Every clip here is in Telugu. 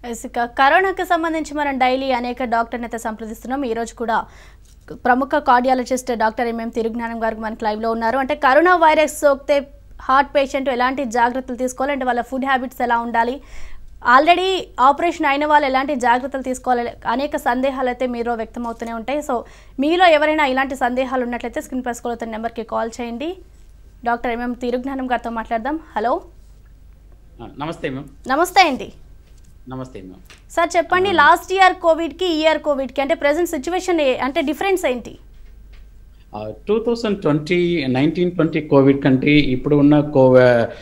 ఎస్, ఇక కరోనాకి సంబంధించి మనం డైలీ అనేక డాక్టర్ని అయితే సంప్రదిస్తున్నాం ఈ రోజు కూడా ప్రముఖ కార్డియాలజిస్ట్ డాక్టర్ ఎంఎం తిరుజ్ఞానం గారు మనకి లైవ్లో ఉన్నారు అంటే కరోనా వైరస్ సోకితే హార్ట్ పేషెంట్ ఎలాంటి జాగ్రత్తలు తీసుకోవాలి అంటే వాళ్ళ ఫుడ్ హ్యాబిట్స్ ఎలా ఉండాలి ఆల్రెడీ ఆపరేషన్ అయిన వాళ్ళు ఎలాంటి జాగ్రత్తలు తీసుకోవాలి అనేక సందేహాలు అయితే మీలో వ్యక్తమవుతూనే ఉంటాయి సో మీలో ఎవరైనా ఇలాంటి సందేహాలు ఉన్నట్లయితే స్క్రీన్ ప్రెస్ కొలుతున్న నెంబర్కి కాల్ చేయండి డాక్టర్ ఎంఎం తిరుజ్ఞానం గారితో మాట్లాడదాం హలో ఆ, నమస్తే మ్యామ్ నమస్తే అండి నమస్తే మ్యామ్ సార్ చెప్పండి లాస్ట్ ఇయర్ కోవిడ్కి ఈ ఇయర్ కోవిడ్కి అంటే ప్రజెంట్ సిచ్యువేషన్ అంటే డిఫరెన్స్ ఏంటి two thousand twenty nineteen twenty Covid కంటే ఇప్పుడు ఉన్న కోవ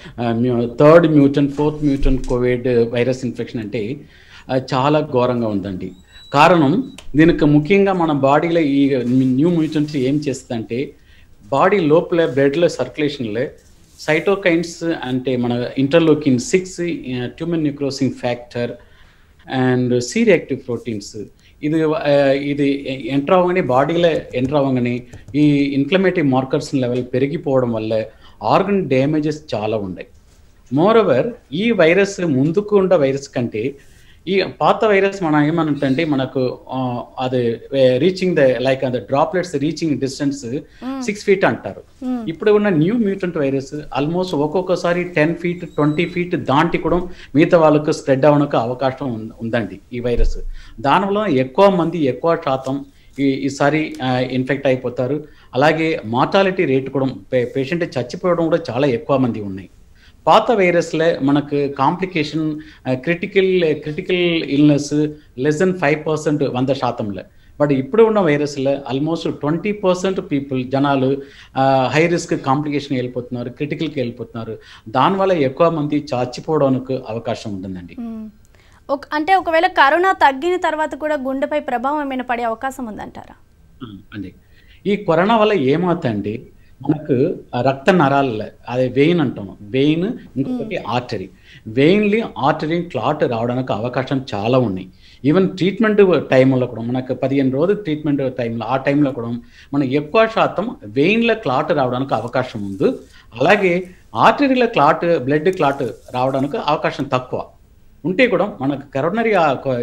third mutant fourth mutant Covid virus infection అంటే ఆ, చాలా ఘోరంగా ఉందండి కారణం దీనికి ముఖ్యంగా మన బాడీలో ఈ న్యూ మ్యూటన్స్ ఏం చేస్తుందంటే బాడీ లోపల బ్లడ్లో సర్క్యులేషన్లో సైటోకైన్స్ అంటే మన interleukin six tumour necrosis factor and C reactive proteins ఇది ఆ, ఇది ఎంటర్ అవ్వగానే బాడీలో ఎంటర్ అవ్వగానే ఈ ఇన్ఫ్లమేటరీ మార్కర్స్ లెవెల్ పెరిగిపోవడం వల్ల ఆర్గన్ డ్యామేజెస్ చాలా ఉన్నాయి మోర్ ఓవర్ ఈ వైరస్ ముందుకు ఉన్న వైరస్ కంటే ఈ పాత వైరస్ మనం ఏమనంటే మనకు ఆ, అది reaching the like the droplets reaching distance six feet అంటారు ఇప్పుడు ఉన్న న్యూ మ్యూటెంట్ వైరస్ ఆల్మోస్ట్ ఒక్కొక్కసారి టెన్ ఫీట్ ట్వంటీ ఫీట్ దాంటి కూడా మిగతా వాళ్ళకు స్ప్రెడ్ అవ్వడానికి అవకాశం ఉం- ఉందండి ఈ వైరస్ దానివల్ల ఎక్కువ మంది ఎక్కువ శాతం ఈ ఈసారి ఇన్ఫెక్ట్ అయిపోతారు అలాగే మార్టాలిటీ రేట్ కూడా పేషెంట్ చచ్చిపోవడం కూడా చాలా ఎక్కువ మంది ఉన్నాయి పాత వైరస్లో మనకు complication critical critical illness less than five percent వంద శాతంలో బట్ ఇప్పుడు ఉన్న వైరస్లో ఆల్మోస్ట్ ట్వంటీ పర్సెంట్ పీపుల్ జనాలు హై రిస్క్ కాంప్లికేషన్ వెళ్ళిపోతున్నారు క్రిటికల్కి వెళ్ళిపోతున్నారు దానివల్ల ఎక్కువ మంది చచ్చిపోవడానికి అవకాశం ఉంటుందండి మ్మ్. ఒక అంటే ఒకవేళ కరోనా తగ్గిన తర్వాత కూడా గుండెపై ప్రభావం ఏమైనా పడే అవకాశం ఉందంటారా ఆ, అండి ఈ కరోనా వల్ల ఏమవుతుందండి మనకు ఆ రక్త నరాల అదే వెయిన్ అంటాం వెయిన్ ఇంకొకటి ఆర్టరీ వెయిన్లీ ఆర్టరీ క్లాట్ రావడానికి అవకాశం చాలా ఉన్నాయి ఈవెన్ ట్రీట్మెంట్ టైంలో కూడా మనకు పదిహేను రోజులు ట్రీట్మెంట్ టైంలో ఆ టైంలో కూడా మనం ఎక్కువ శాతం వెయిన్ల క్లాట్ రావడానికి అవకాశం ఉంది అలాగే ఆర్టరీల క్లాట్ బ్లడ్ క్లాట్ రావడానికి అవకాశం తక్కువ ఉంటే కూడా మనకు కరోనరీ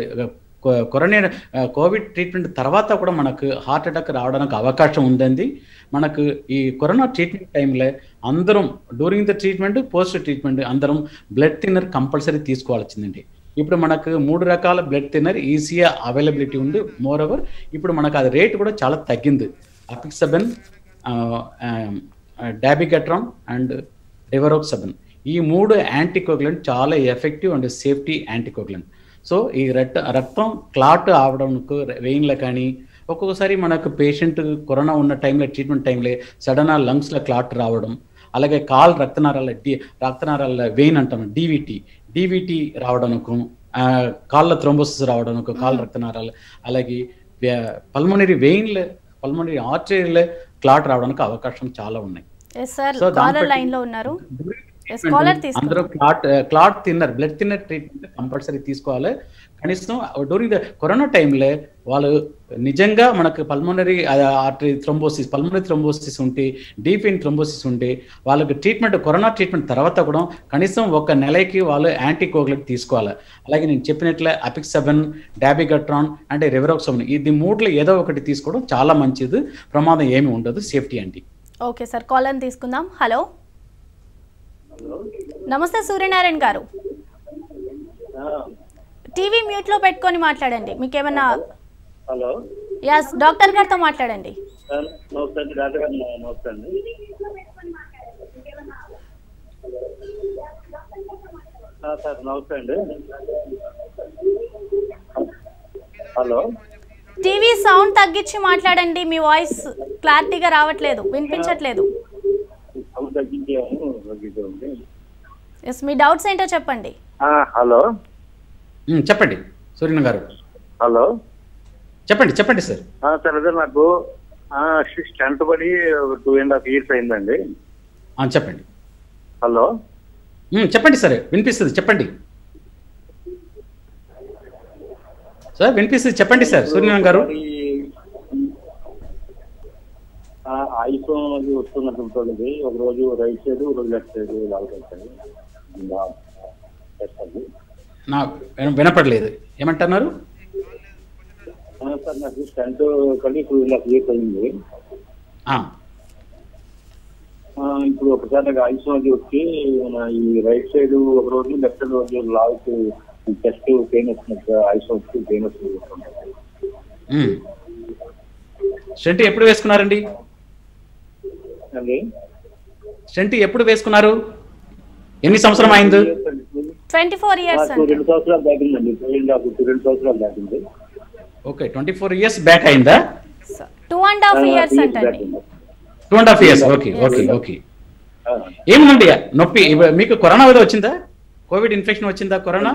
కరోనా కోవిడ్ ట్రీట్మెంట్ తర్వాత కూడా మనకు హార్ట్ అటాక్ రావడానికి అవకాశం ఉందండి మనకు ఈ కరోనా ట్రీట్మెంట్ టైంలో అందరం during the treatment post treatment అందరం బ్లడ్ థిన్నర్ కంపల్సరీ తీసుకోవాల్సిందండి ఇప్పుడు మనకు మూడు రకాల బ్లడ్ థిన్నర్ ఈజీగా అవైలబిలిటీ ఉంది మోర్ ఓవర్ ఇప్పుడు మనకు అది రేట్ కూడా చాలా తగ్గింది అపిక్సబెన్ డాబిగట్రాన్ అండ్ రివరోక్సబెన్ ఈ మూడు యాంటీకోగులెంట్ చాలా effective and safety anticoagulant so ఈ రక్త రక్తం క్లాట్ అవడానికి వెయిన్లో కానీ ఒక్కొక్కసారి మనకు పేషెంట్ కరోనా ఉన్న టైంలో ట్రీట్మెంట్ టైంలో సడన్ లంగ్స్లో క్లాట్ రావడం అలాగే కాల్ రక్తనారాల డి రక్తనారాల వెయిన్ అంటాం డివిటి డివిటి రావడానికి ఆ, కాళ్ళ థ్రోంబోసిస్ రావడానికి కాళ్ళ రక్తనారాలు అలాగే పల్మనరీ వెయిన్లో పల్మనరీ ఆర్టరీలో క్లాట్ రావడానికి అవకాశం చాలా ఉన్నాయి ఎస్ సార్ So, దాన్ని కాలర్ బట్టి- లైన్ లో ఉన్నారు ఎస్ కాలర్ తీసుకుందాం అందరూ clot clot thinner blood thinner treatment compulsory తీసుకోవాలి కనీసం డ్యూరింగ్ ద కరోనా టైంలో వాళ్ళు నిజంగా మనకు pulmonary artery thrombosis pulmonary thrombosis ఉంటే డీప్ ఇన్ థ్రోంబోసిస్ ఉంటే వాళ్ళకి ట్రీట్మెంట్ కరోనా ట్రీట్మెంట్ తర్వాత కూడా కనీసం ఒక నెలకి వాళ్ళు యాంటీకోగులెట్ తీసుకోవాలి అలాగే నేను చెప్పినట్లే అపిక్ సెవెన్ డాబిగట్రాన్ అంటే రెవరోక్సెవెన్ ఇది మూడులో ఏదో ఒకటి తీసుకోవడం చాలా మంచిది ప్రమాదం ఏమి ఉండదు సేఫ్టీ అండి ఓకే సార్ కాలర్ తీసుకుందాం హలో నమస్తే సూర్యనారాయణ గారు టీవీ మ్యూట్ లో పెట్టుకొని మాట్లాడండి మీకు ఏమన్నా హలో యస్ డాక్టర్ గారితో మాట్లాడండి సార్ నమస్తే అండి డాక్టర్ గారు నమస్తే అండి ఆ, సార్ నమస్తే అండి హలో టీవీ సౌండ్ తగ్గించి మాట్లాడండి మీ వాయిస్ క్లారిటీగా రావట్లేదు వినిపించట్లేదు సౌండ్ తగ్గించాము తగ్గించామండి ఎస్ మీ డౌట్స్ ఏంటో చెప్పండి ఆ, హలో ఉమ్, చెప్పండి సూర్యన గారు హలో చెప్పండి చెప్పండి సార్ ఆ, సార్ అదే నాకు స్టంట్ పడి టూ అండ్ హాఫ్ ఇయర్స్ అయిందండి ఆ, చెప్పండి హలో ఉమ్, చెప్పండి సార్ వినిపిస్తుంది చెప్పండి సార్ వినిపిస్తుంది చెప్పండి సార్ సూర్యనారాయణ గారు మరి, ఆ, ఐఫోన్ అది వస్తున్నట్టు ఉంటుంది ఒక రోజు రైట్ సైడ్ ఒక రోజు లెఫ్ట్ సైడ్ లాగుతుంది నా విన- వినపడలేదు ఏమంటున్నారు ఆ, సార్ నాకు స్టంట్ కలిగి టూ అండ్ హాఫ్ ఇయర్స్ అయింది ఆ, ఆ, ఇప్పుడు ఒకసారి నాకు ఐస్ అది వచ్చి నా ఈ రైట్ సైడ్ ఒక రోజు లెఫ్ట్ సైడ్ రోజు లావుకి చెస్ట్ పెయిన్ వస్తుంది సార్ ఐస్ వచ్చి పెయిన్ వస్తుంది ఉమ్. స్టెంట్ ఎప్పుడు వేసుకున్నారండి అది ట్వంటీ ఎప్పుడు వేసుకున్నారు ఎన్ని సంవత్సరం అయింది ట్వంటీ ఫోర్ ఇయర్స్ నాకు రెండు సంవత్సరాలు దాటిందండి టూ అండ్ హాఫ్ రెండు సంవత్సరాలు దాటింది okay twenty four years back అయిందా టూ అండ్ హాఫ్ ఇయర్స్ అంటండి దాటింది. Two and half years okay okay okay ఆ, ఏముందండి నొప్పి ఇవ- మీకు కరోనా ఏదో వచ్చిందా కోవిడ్ ఇన్ఫెక్షన్ వచ్చిందా కరోనా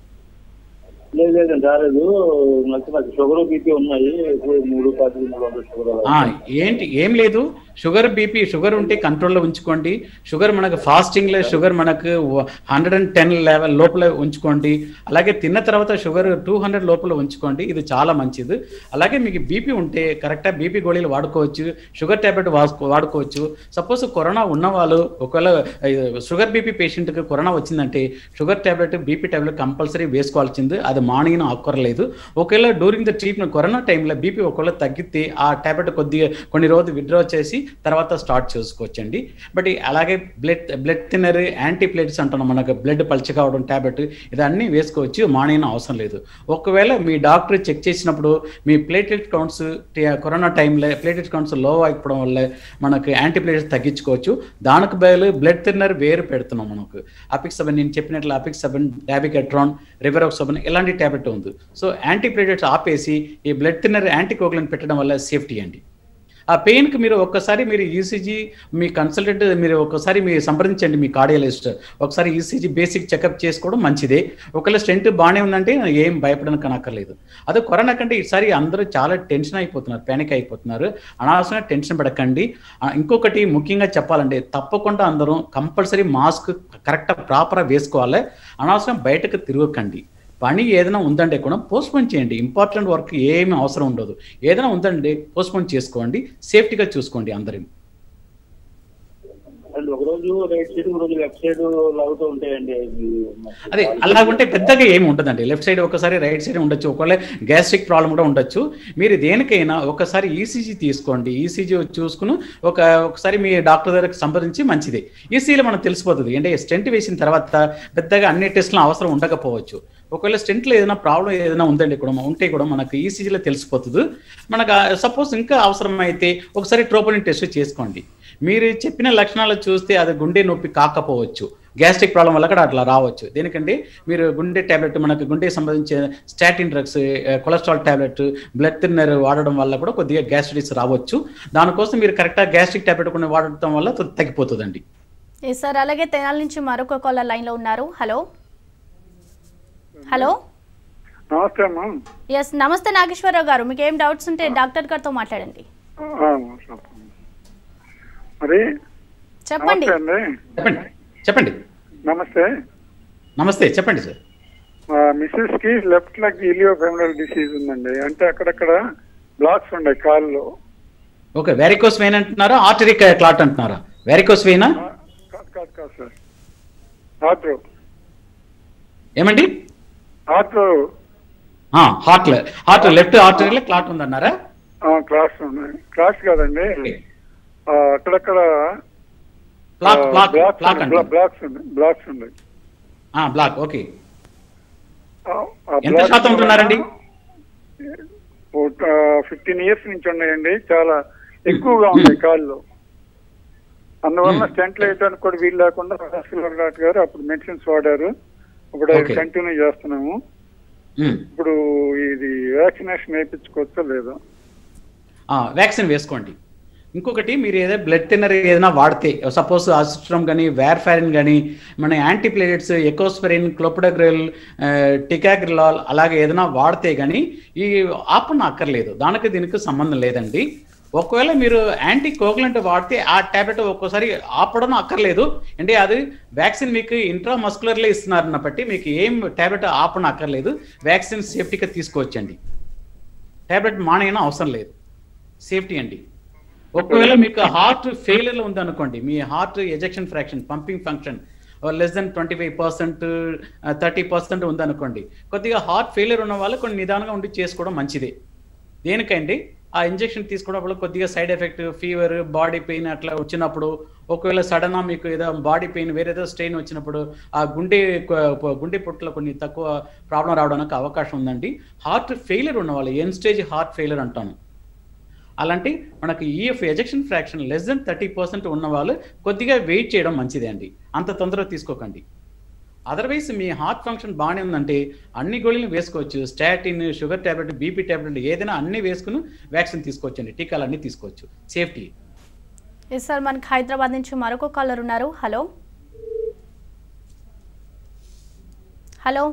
లేదు లేదండి రాలేదు నాకు నాకు షుగర్ బీపీ ఉన్నాయి ఇప్పుడు మూడు పది మూడు వందల షుగర్ అలా. ఆ, ఏంటి ఏం లేదు షుగర్ బీపీ షుగర్ ఉంటే కంట్రోల్లో ఉంచుకోండి షుగర్ మనకు ఫాస్టింగ్ లో షుగర్ మనకు హండ్రెడ్ అండ్ టెన్ లెవెల్ లోపల ఉంచుకోండి అలాగే తిన్న తర్వాత షుగర్ టూ హండ్రెడ్ లోపల ఉంచుకోండి ఇది చాలా మంచిది అలాగే మీకు బీపీ ఉంటే కరెక్ట్గా బీపీ గోళీలు వాడుకోవచ్చు షుగర్ ట్యాబ్లెట్ వాడుకోవచ్చు సపోజ్ కరోనా ఉన్న వాళ్ళు ఒకవేళ షుగర్ బీపీ పేషెంట్కి కరోనా వచ్చిందంటే sugar tablet BP tablet compulsory వేసుకోవాల్సింది అది మార్నింగ్ అక్కర్లేదు ఒకవేళ డ్యూరింగ్ ద ట్రీట్మెంట్ కరోనా టైంలో బీపీ ఒకవేళ తగ్గితే ఆ ట్యాబ్లెట్ కొద్దిగా కొన్ని రోజులు విత్డ్రా చేసి తర్వాత స్టార్ట్ చేసుకోవచ్చండి బట్ అలాగే blood blood thinner anti plates అంటున్నాం మనకు బ్లడ్ పల్చ కావడం ట్యాబ్లెట్ ఇదన్నీ వేసుకోవచ్చు మార్నింగ్ అవసరం లేదు ఒకవేళ మీ డాక్టర్ చెక్ చేసినప్పుడు మీ ప్లేటెడ్ కౌంట్స్ కరోనా టైంలో ప్లేటెడ్ కౌంట్స్ లో అయిపోవడం వల్ల మనకు యాంటీ ప్లేటెట్స్ తగ్గించుకోవచ్చు దానికి బదులు బ్లడ్ థిన్నర్ వేరు పెడుతున్నాం మనకు అపిక్ సెవెన్ నేను చెప్పినట్లు అపిక్ సెవెన్ డాబికెట్రాన్ రివెరాక్ సెవెన్ ఇలాంటి ట్యాబ్లెట్ ఉంది సో యాంటీ ప్లేటెట్స్ ఆపేసి ఈ బ్లడ్ థిన్నర్ యాంటీ కోగులను పెట్టడం వల్ల సేఫ్టీ అండి ఆ పెయిన్కి మీరు ఒక్కసారి మీరు ఈసీజీ మీ కన్సల్టెంట్ మీరు ఒక్కసారి మీరు సంప్రదించండి మీ కార్డియాలజిస్ట్ ఒకసారి ఈసీజీ బేసిక్ చెకప్ చేసుకోవడం మంచిదే ఒకవేళ స్ట్రెంత్ బాగానే ఉందంటే ఏం భయపడడానికి అనక్కర్లేదు అదే కరోనా కంటే ఈసారి అందరూ చాలా టెన్షన్ అయిపోతున్నారు ప్యానిక్ అయిపోతున్నారు అనవసరంగా టెన్షన్ పడకండి ఆ, ఇంకొకటి ముఖ్యంగా చెప్పాలంటే తప్పకుండా అందరూ కంపల్సరీ మాస్క్ కరెక్ట్ ప్రాపర్గా వేసుకోవాలి అనవసరం బయటకు తిరగకండి పని ఏదైనా ఉందంటే కూడా పోస్ట్పోన్ చేయండి ఇంపార్టెంట్ వర్క్ ఏమీ అవసరం ఉండదు ఏదైనా ఉందంటే పోస్ట్పోన్ చేసుకోండి సేఫ్టీగా చూసుకోండి అందరం అండ్ ఒక రోజు రైట్ సైడ్ ఒక రోజు లెఫ్ట్ సైడ్ లాగుతూ ఉంటాయండి ఇవి అదే అలాగుంటే పెద్దగా ఏమి ఉంటుందండి లెఫ్ట్ సైడ్ ఒకసారి రైట్ సైడ్ ఉండొచ్చు ఒకవేళ గ్యాస్ట్రిక్ ప్రాబ్లం కూడా ఉండొచ్చు మీరు దేనికైనా ఒకసారి ఈసీజీ తీసుకోండి ఈసీజీ చూసుకుని ఒక ఒకసారి మీ డాక్టర్ దగ్గరకు సంప్రదించి మంచిది ఈసీలో మనకు తెలిసిపోతుంది అంటే స్టెంట్ వేసిన తర్వాత పెద్దగా అన్ని టెస్టులు అవసరం ఉండకపోవచ్చు ఒకవేళ స్టెంట్లో ఏదైనా ప్రాబ్లం ఏదైనా ఉందండి కూడా ఉంటే కూడా మనకు ఈసీజీలో తెలిసిపోతుంది మనకు సపోజ్ ఇంకా అవసరం అయితే ఒకసారి ట్రోపోలిన్ టెస్ట్ చేసుకోండి మీరు చెప్పిన లక్షణాలు చూస్తే అది గుండె నొప్పి కాకపోవచ్చు గ్యాస్ట్రిక్ ప్రాబ్లం వల్ల కూడా అట్లా రావచ్చు దేనికంటే మీరు గుండె ట్యాబ్లెట్ మనకు గుండెకి సంబంధించిన statin drugs cholesterol tablet blood thinner వాడడం వల్ల కూడా కొద్దిగా గ్యాస్ట్రిక్స్ రావచ్చు దానికోసం మీరు కరెక్ట్గా గ్యాస్ట్రిక్ ట్యాబ్లెట్ కొన్ని వాడటం వల్ల త- తగ్గిపోతుందండి ఎస్ సార్ అలాగే తెనాల నుంచి మరొక కాలర్ లైన్లో ఉన్నారు హలో హలో నమస్తే అమ్మా ఎస్ నమస్తే నాగేశ్వరరావు గారు మీకు ఏం డౌట్స్ ఉంటే డాక్టర్ గారితో మాట్లాడండి ఆ, చెప్పండి. మరి చెప్పండి నమస్తే అండి చెప్పండి చెప్పండి నమస్తే నమస్తే చెప్పండి సార్ మా మిస్సెస్ కి left leg ilio femoral disease ఉందండి అంటే అక్కడక్కడ బ్లాక్స్ ఉన్నాయి కాళ్ళు ఓకే వెరికోస్ వెయిన్ అంటున్నారా ఆర్టరీ క్లాట్ అంటున్నారా వెరికోస్ వెయినా ఆ, కాదు కాదు కాదు సార్ ఆర్ట్రో ఏమండి ఆర్ట్రో హార్ట్ హార్ట్ లెఫ్ట్ ఆర్టరీలో క్లాట్ ఉందన్నారా క్లాస్ ఉన్నాయి క్లాస్ కాదండి ఆ, అక్కడక్కడ ప్లాక్ ప్లాక్ బ్లాక్స్ ప్లాక్ ఉన్నాయి, అంటారు బ్లాక్స్ ఉన్నాయి బ్లాక్స్ ఉన్నాయి బ్లాక్ ఓకే ఆ, ఆ ఎంత బ్లాక్స్ శాతం ఉంటున్నారండి ఫిఫ్టీన్ ఇయర్స్ నుంచి ఉన్నాయండి చాలా ఎక్కువగా ఉన్నాయి కాళ్ళు అందువల్ల Hmm. స్టెంట్లు వేయడానికి కూడా వీలు లేకుండా హాస్పిటల్ డాక్టర్ గారు అప్పుడు మెడిసిన్స్ వాడారు ఇప్పుడు Okay. కంటిన్యూ చేస్తున్నాము ఉమ్. ఇప్పుడు ఇది వ్యాక్సినేషన్ వేయించుకోవచ్చో లేదో వ్యాక్సిన్ వేసుకోండి ఇంకొకటి మీరు ఏదైనా బ్లడ్ థిన్నర్ ఏదైనా వాడితే సపోజ్ అసిస్ట్రమ్ కానీ వేర్ఫారిన్ కానీ మన యాంటీప్లేటెట్స్ ఎకోస్పెరిన్ క్లోపిడోగ్రెల్ టికాగ్రిలాల్ అలాగే ఏదైనా వాడితే కానీ ఈ ఆపన అక్కర్లేదు దానికి దీనికి సంబంధం లేదండి ఒకవేళ మీరు యాంటీ కోగులెంట్ వాడితే ఆ ట్యాబ్లెట్ ఒక్కోసారి ఆపడం అక్కర్లేదు అంటే అది వ్యాక్సిన్ మీకు ఇంట్రామస్కులర్లే ఇస్తున్నారన్న బట్టి మీకు ఏం ట్యాబ్లెట్ ఆపడం అక్కర్లేదు వ్యాక్సిన్ సేఫ్టీగా తీసుకోవచ్చండి ట్యాబ్లెట్ మానేయడం అవసరం లేదు సేఫ్టీ అండి ఒకవేళ మీకు హార్ట్ ఫెయిలియర్ ఉంది అనుకోండి మీ heart ejection fraction pumping function less than twenty five percent thirty percent ఉందనుకోండి కొద్దిగా హార్ట్ ఫెయిలియర్ ఉన్న వాళ్ళు కొన్ని నిదానంగా ఉండి చేసుకోవడం మంచిదే దేనికండి ఆ ఇంజెక్షన్ తీసుకున్నప్పుడు కొద్దిగా side effect fever body pain అట్లా వచ్చినప్పుడు ఒకవేళ సడన్ మీకు ఏదో బాడీ పెయిన్ వేరేదో స్ట్రెయిన్ వచ్చినప్పుడు ఆ గుండె కొ- గుండె పుట్టులో కొన్ని తక్కువ ప్రాబ్లం రావడానికి అవకాశం ఉందండి హార్ట్ ఫెయిలియర్ ఉన్న వాళ్ళు ఎన్ స్టేజ్ హార్ట్ ఫెయిలియర్ అంటాను అలాంటి మనకి EF ejection fraction less than thirty percent ఉన్న వాళ్ళు కొద్దిగా వెయిట్ చేయడం మంచిదే అండి అంత తొందరగా తీసుకోకండి అదర్వైజ్ మీ హార్ట్ ఫంక్షన్ బాగానే ఉందంటే అన్ని గోళీలు వేసుకోవచ్చు statin sugar tablet BP tablet ఏదైనా అన్ని వేసుకుని వ్యాక్సిన్ తీసుకోవచ్చండి టీకాలు అన్నీ తీసుకోవచ్చు సేఫ్టీ ఎస్ సార్ మనకి హైదరాబాద్ నుంచి మరొక కాలర్ ఉన్నారు హలో హలో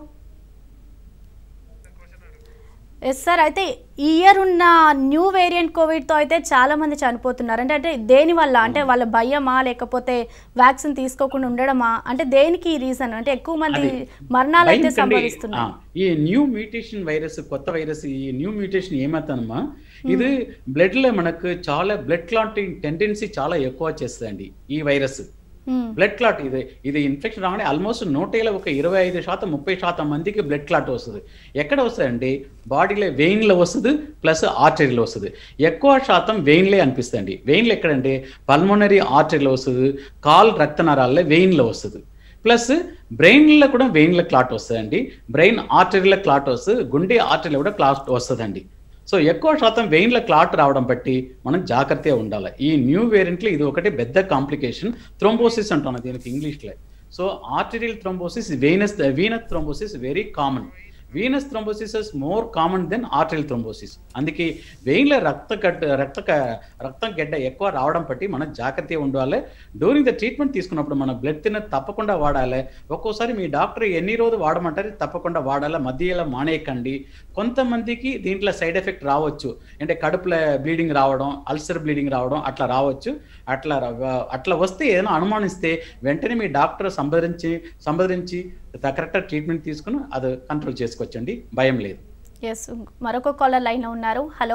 ఎస్ సార్ అయితే ఈ ఇయర్ ఉన్న న్యూ వేరియంట్ కోవిడ్తో అయితే చాలా మంది చనిపోతున్నారు అంటే అంటే దేని వల్ల అంటే వాళ్ళ భయమా లేకపోతే వ్యాక్సిన్ తీసుకోకుండా ఉండడమా అంటే దేనికి రీజన్ అంటే ఎక్కువ మంది అది మరణాలు అయితే భయం కండి, సంభవిస్తున్నాయి ఆ, ఈ న్యూ మ్యూటేషన్ వైరస్ కొత్త వైరస్ ఈ న్యూ మ్యూటేషన్ ఏమవుతానమ్మా ఇది బ్లడ్ లో మనకు చాలా బ్లడ్ క్లాటింగ్ టెండెన్సీ చాలా ఎక్కువ చేస్తుందండి ఈ వైరస్ మ్మ్. బ్లడ్ క్లాట్ ఇది ఇది ఇన్ఫెక్షన్ రాగానే ఆల్మోస్ట్ నూట ఏళ్ళ ఒక ఇరవై ఐదు శాతం ముప్పై శాతం మందికి బ్లడ్ క్లాట్ వస్తుంది ఎక్కడ వస్తుందండి బాడీలో వెయిన్లో వస్తుంది ప్లస్ ఆర్టరీలో వస్తుంది ఎక్కువ శాతం వెయిన్లే అనిపిస్తుంది వెయిన్లు ఎక్కడంటే పల్మోనరీ ఆర్టరీలో వస్తుంది కాల్ రక్తనరాల్లో వెయిన్లో వస్తుంది ప్లస్ బ్రెయిన్లో కూడా వెయిన్లో క్లాట్ వస్తుందండి బ్రెయిన్ ఆర్టరీలో క్లాట్ వస్తుంది గుండె ఆర్టరీలో కూడా క్లాట్ వస్తుందండి సో ఎక్కువ శాతం వెయిన్ల క్లాట్ రావడం బట్టి మనం జాగ్రత్తగా ఉండాలి ఈ న్యూ వేరియంట్లో ఇది ఒకటి పెద్ద కాంప్లికేషన్ థ్రోంబోసిస్ అంటాను దీనికి ఇంగ్లీష్లో so arterial thrombosis venous venous thrombosis very common venous thrombosis is more common than arterial thrombosis అందుకే వెయిన్ల రక్త గడ్డ రక్త క- రక్తం గడ్డ ఎక్కువ రావడం బట్టి మనం జాగ్రత్తగా ఉండాలి డ్యూరింగ్ ద ట్రీట్మెంట్ తీసుకున్నప్పుడు మన బ్లడ్ థిన్నర్ తప్పకుండా వాడాలి ఒక్కోసారి మీ డాక్టర్ ఎన్ని రోజులు వాడమంటారు తప్పకుండా వాడాలి మధ్యలో మానేయకండి కొంతమందికి దీంట్లో సైడ్ ఎఫెక్ట్ రావచ్చు అంటే కడుపులో బ్లీడింగ్ రావడం అల్సర్ బ్లీడింగ్ రావడం అట్లా రావచ్చు అట్లా ర- అట్లా వస్తే ఏదైనా అనుమానిస్తే వెంటనే మీ డాక్టర్ సంప్రదించి సంప్రదించి కరెక్ట్ ట్రీట్మెంట్ తీసుకుని అది కంట్రోల్ చేసుకోవచ్చండి భయం లేదు ఎస్ మరొక కాలర్ లైన్లో ఉన్నారు hello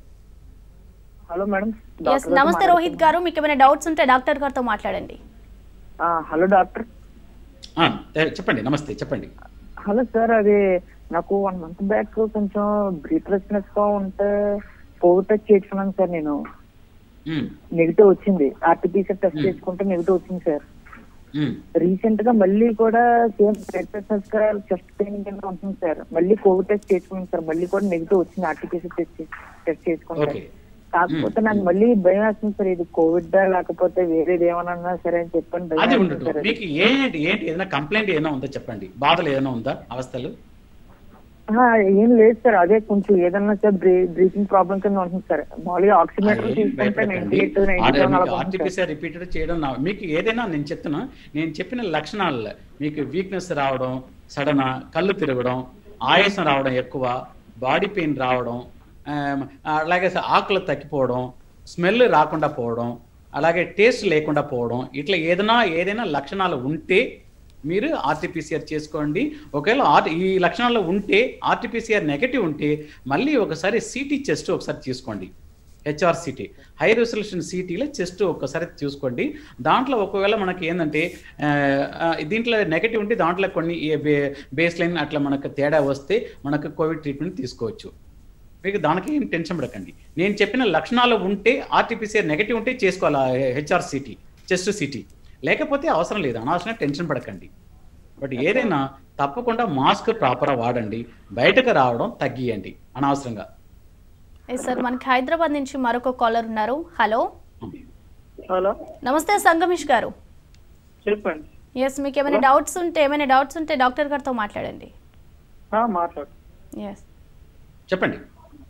hello madam yes doctor గారితో నమస్తే రోహిత్ గారు మీకు ఏమైనా డౌట్స్ ఉంటే డాక్టర్ గారితో మాట్లాడండి ఆ, హలో డాక్టర్ ఆ, చెప్పండి నమస్తే చెప్పండి హలో సార్ అది నాకు వన్ మంత్ బ్యాక్ కొంచెం బ్రీత్లెస్నెస్ గా ఉంటే కోవిడ్ టెస్ట్ చేసుకున్నాను సార్ నేను ఉమ్, నెగిటివ్ వచ్చింది ఆర్టీపీసీఆర్ టెస్ట్ Hmm. చేసుకుంటే నెగిటివ్ వచ్చింది సార్ ఉమ్. రీసెంట్ గా మళ్ళీ కూడా సేమ్ బ్రీత్లెస్నెస్ గా చెస్ట్ పెయిన్ కింద ఉంటుంది సార్ మళ్ళీ కోవిడ్ టెస్ట్ చేసుకున్నాను సార్ మళ్ళీ కూడా నెగిటివ్ వచ్చింది ఆర్టీపీసీఆర్ టెస్ట్ టెస్ట్ చేసుకుంటే ఓకే కాకపోతే Hmm. నాకు మళ్ళీ భయం వేస్తుంది సార్ ఇది కోవిడ్ లేకపోతే వేరేది ఏమన్నా సరే అని చెప్పని భయం అది వేస్తుంది ఉండదు సార్ అది. మీకు ఏంటి ఏంటి ఏదైనా కంప్లైంట్ ఏదైనా ఉందా చెప్పండి బాధలు ఏదైనా ఉందా అవస్థలు ఆ, ఏం లేదు సార్ అదే కొంచెం ఏదన్నా సార్ బ్రీతింగ్ ప్రాబ్లమ్ కింద ఉంటుంది సార్ మామూలుగా ఆక్సిమీటర్ తీసుకుంటే నైన్టీ ఎయిట్ నైన్టీ సెవెన్ అలా ఉంటుంది సార్. ఆర్టిఫిషియల్ రిపీటెడ్ చేయడం నా- మీకు ఏదైనా నేను చెప్తున్నా నేను చెప్పిన లక్షణాలు మీకు వీక్నెస్ రావడం సడన్ కళ్ళు తిరగడం ఆయాసం రావడం ఎక్కువ బాడీ పెయిన్ రావడం ఆమ్, అలాగే ఆకులు తగ్గిపోవడం స్మెల్ రాకుండా పోవడం అలాగే టేస్ట్ లేకుండా పోవడం ఇట్లా ఏదైనా ఏదైనా లక్షణాలు ఉంటే మీరు ఆర్టీపీసీఆర్ చేసుకోండి ఒకవేళ ఆర్ ఈ లక్షణాలు ఉంటే ఆర్టీపీసీఆర్ నెగటివ్ ఉంటే మళ్ళీ ఒకసారి సిటీ చెస్ట్ ఒకసారి తీసుకోండి హెచ్ఆర్సిటీ హై రెసల్యూషన్ సిటీలో చెస్ట్ ఒక్కసారి చూసుకోండి దాంట్లో ఒకవేళ మనకి ఏంటంటే ఆ, ఆ, దీంట్లో నెగటివ్ ఉంటే దాంట్లో కొన్ని బేస్ లైన్ అట్లా మనకు తేడా వస్తే మనకు కోవిడ్ ట్రీట్మెంట్ తీసుకోవచ్చు మీకు దానికి ఏం టెన్షన్ పడకండి నేను చెప్పిన లక్షణాలు ఉంటే ఆర్టీపీసీఆర్ నెగటివ్ ఉంటే చేసుకోవాలి హెచ్ఆర్సిటీ చెస్ట్ సిటీ లేకపోతే అవసరం లేదు అనవసరం టెన్షన్ పడకండి బట్ ఏదైనా తప్పకుండా మాస్క్ ప్రాపర్గా వాడండి బయటకు రావడం తగ్గియండి అనవసరంగా ఎస్ సార్ మనకి హైదరాబాద్ నుంచి మరొక కాలర్ ఉన్నారు హలో హలో నమస్తే సంగమేష్ గారు చెప్పండి ఎస్ మీకు ఏమైనా డౌట్స్ ఉంటే ఏమైనా డౌట్స్ ఉంటే డాక్టర్ గారితో మాట్లాడండి మాట్లాడు ఎస్ చెప్పండి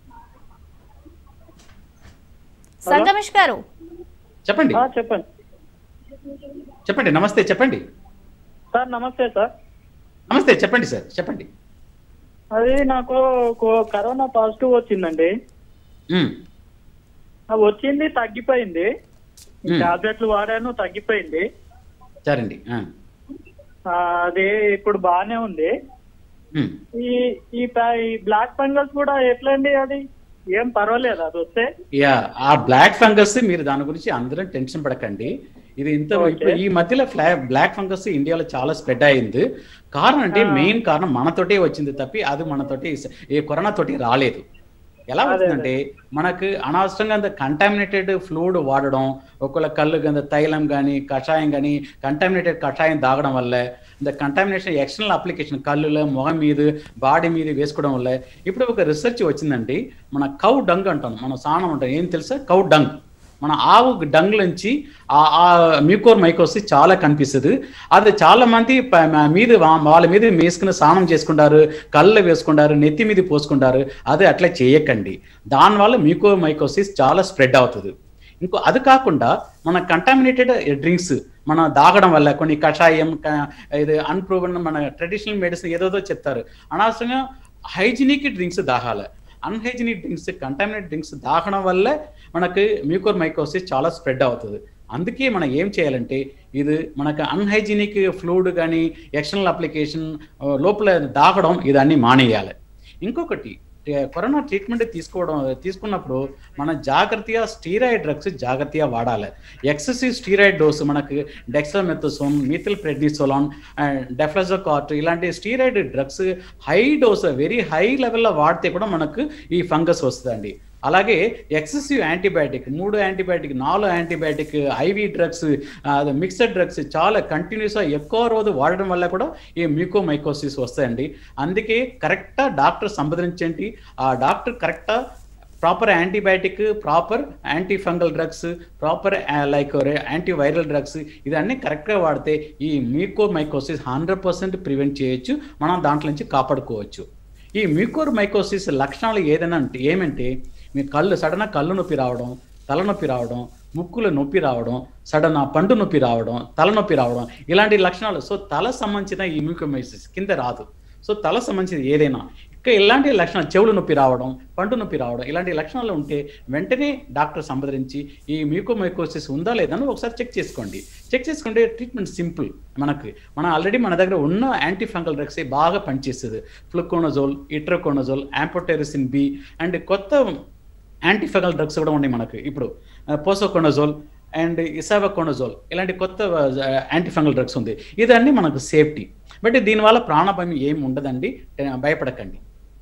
సంగమేష్ గారు చెప్పండి చెప్పండి చెప్పండి నమస్తే చెప్పండి సార్ నమస్తే సార్ నమస్తే చెప్పండి సార్ చెప్పండి అది నాకు కో- కరోనా పాజిటివ్ వచ్చిందండి ఉమ్, అది వచ్చింది తగ్గిపోయింది Hmm. టాబ్లెట్లు వాడాను తగ్గిపోయింది సరేండి ఆ, ఆ, అది ఇప్పుడు బాగానే ఉంది ఉమ్. ఈ ఈ ప- ఈ బ్లాక్ ఫంగస్ కూడా ఎట్లా అండి అది ఏం పర్వాలేదు అది వస్తే యా ఆ బ్లాక్ ఫంగస్ మీరు దాని గురించి అందరం టెన్షన్ పడకండి ఇది ఇంత ఇప్పుడు ఈ మధ్యలో ఫ్లా బ్లాక్ ఫంగస్ ఇండియాలో చాలా స్ప్రెడ్ అయింది కారణం అంటే మెయిన్ కారణం మనతోటే వచ్చింది తప్పి అది మనతోటి ఈ కరోనా తోటి రాలేదు ఎలా వచ్చిందంటే మనకు అనవసరంగా అంత కంటామినేటెడ్ ఫ్లూడ్ వాడడం ఒకవేళ కళ్ళు కింద తైలం కానీ కషాయం కానీ కంటామినేటెడ్ కషాయం తాగడం వల్ల இந்த కంటామినేషన్ ఎక్స్టర్నల్ అప్లికేషన్ కళ్ళులో మొహం మీద బాడీ మీద వేసుకోవడం వల్ల ఇప్పుడు ఒక రీసెర్చ్ వచ్చిందండి మన కౌ డంగ్ అంటాం మన సాణం అంటాం ఏం తెలుసా కౌ డంగ్ మన ఆవు డంగ్ నుంచి ఆ మ్యూకోర్ మైకోసిస్ చాలా కనిపిస్తుంది అది చాలా మంది ప- మ- మీద వా- వాళ్ళ మీద వేసుకుని స్నానం చేసుకుంటారు కళ్ళు వేసుకుంటారు నెత్తి మీద పోసుకుంటారు అది అట్లా చేయకండి దానివల్ల మ్యూకోర్ మైకోసిస్ చాలా స్ప్రెడ్ అవుతుంది ఇంకో అది కాకుండా మన కంటామినేటెడ్ డ్రింక్స్ మన దాగడం వల్ల కొన్ని కషాయం క- ఇది అన్ప్రూవన్ మన ట్రెడిషనల్ మెడిసిన్ ఏదోదో చెప్తారు అనవసరంగా హైజీనిక్ డ్రింక్స్ దాగాలి అన్హైజీనిక్ డ్రింక్స్ కంటామినేట్ డ్రింక్స్ దాగడం వల్ల మనకి మ్యూకోర్ మైకోసిస్ చాలా స్ప్రెడ్ అవుతుంది అందుకే మనం ఏం చేయాలంటే ఇది మనకు అన్హైజీనిక్ ఫ్లూడ్ కానీ ఎక్స్టర్నల్ అప్లికేషన్ లోపల దాగడం ఇదన్నీ మానేయాలి ఇంకొకటి ఏ, కరోనా ట్రీట్మెంట్ తీసుకోవడం తీసుకున్నప్పుడు మన జాగ్రత్తగా స్టీరాయిడ్ డ్రగ్స్ జాగ్రత్తగా వాడాలి ఎక్సెసివ్ స్టీరాయిడ్ డోసు మనకు డెక్సామెథసోన్ మిథిల్ ప్రెడ్నిసోలాన్ డెఫ్లజోకాట్ ఇలాంటి steroid drugs high dose very high లెవెల్లో వాడితే కూడా మనకు ఈ ఫంగస్ వస్తుందండి అలాగే ఎక్సెసివ్ యాంటీబయాటిక్ మూడు యాంటీబయాటిక్ నాలుగు antibiotic IV drugs mixer drugs చాలా కంటిన్యూస్గా ఎక్కువ రోజు వాడడం వల్ల కూడా ఈ మ్యూకోమైకోసిస్ వస్తాయండి అందుకే కరెక్టా డాక్టర్ సంప్రదించండి ఆ డాక్టర్ కరెక్టా proper antibiotic proper anti fungal drugs proper like anti viral drugs ఇదన్నీ కరెక్ట్గా వాడితే ఈ మ్యూకోమైకోసిస్ హండ్రెడ్ పర్సెంట్ ప్రివెంట్ చేయొచ్చు మనం దాంట్లో నుంచి కాపాడుకోవచ్చు ఈ మ్యూకోర్ మైకోసిస్ లక్షణాలు ఏదైనా అంటే ఏమంటే మీ కళ్ళు సడన్ కళ్ళు నొప్పి రావడం తలనొప్పి రావడం ముక్కులో నొప్పి రావడం సడన్ పండు నొప్పి రావడం తలనొప్పి రావడం ఇలాంటి లక్షణాలు సో తల సంబంధించిన ఈ మ్యూకోమైసిస్ కింద రాదు సో తల సంబంధించింది ఏదైనా ఇంకా ఇలాంటి లక్షణాలు చెవులు నొప్పి రావడం పండు నొప్పి రావడం ఇలాంటి లక్షణాలు ఉంటే వెంటనే డాక్టర్ సంప్రదించి ఈ మ్యూకోమైకోసిస్ ఉందా లేదా అని ఒకసారి చెక్ చేసుకోండి చెక్ చేసుకుంటే ట్రీట్మెంట్ సింపుల్ మనకి మన ఆల్రెడీ మన దగ్గర ఉన్న యాంటీ ఫంగల్ డ్రగ్స్ బాగా పనిచేస్తుంది fluconazole itraconazole amphotericin B and కొత్త యాంటీ ఫంగల్ డ్రగ్స్ కూడా ఉన్నాయి మనకి ఇప్పుడు పోసోకోనజోల్ అండ్ ఇసావకోనజోల్ ఇలాంటి కొత్త యాంటీ ఫంగల్ డ్రగ్స్ ఉంది ఇదన్నీ మనకు సేఫ్టీ బట్ దీనివల్ల ప్రాణభయం ఏమి ఉండదండి భయపడకండి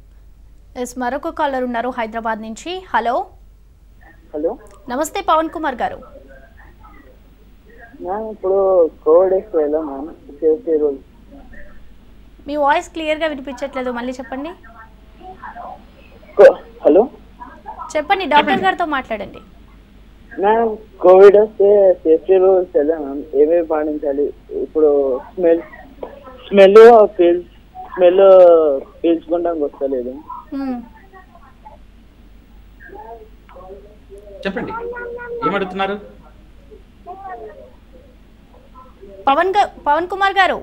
ఎస్ మరొక కాలర్ ఉన్నారు హైదరాబాద్ నుంచి హలో హలో నమస్తే పవన్ కుమార్ గారు మ్యామ్ ఇప్పుడు కోవిడ్ వేసుకోవాలా మ్యామ్ సేఫ్టీ రూల్ మీ వాయిస్ క్లియర్గా వినిపించట్లేదు మళ్ళీ చెప్పండి హలో చెప్పండి డాక్టర్ గారితో మాట్లాడండి మ్యామ్ కోవిడ్ వస్తే సేఫ్టీ రూల్స్ ఎలా మ్యామ్ ఏమేమి పాటించాలి ఇప్పుడు స్మెల్ స్మెల్ పీల్ స్మెల్ పీల్చుకుంటానికి వస్తలేదు మ్మ్. చెప్పండి ఏమడుగుతున్నారు పవన్ గా- పవన్ కుమార్ గారు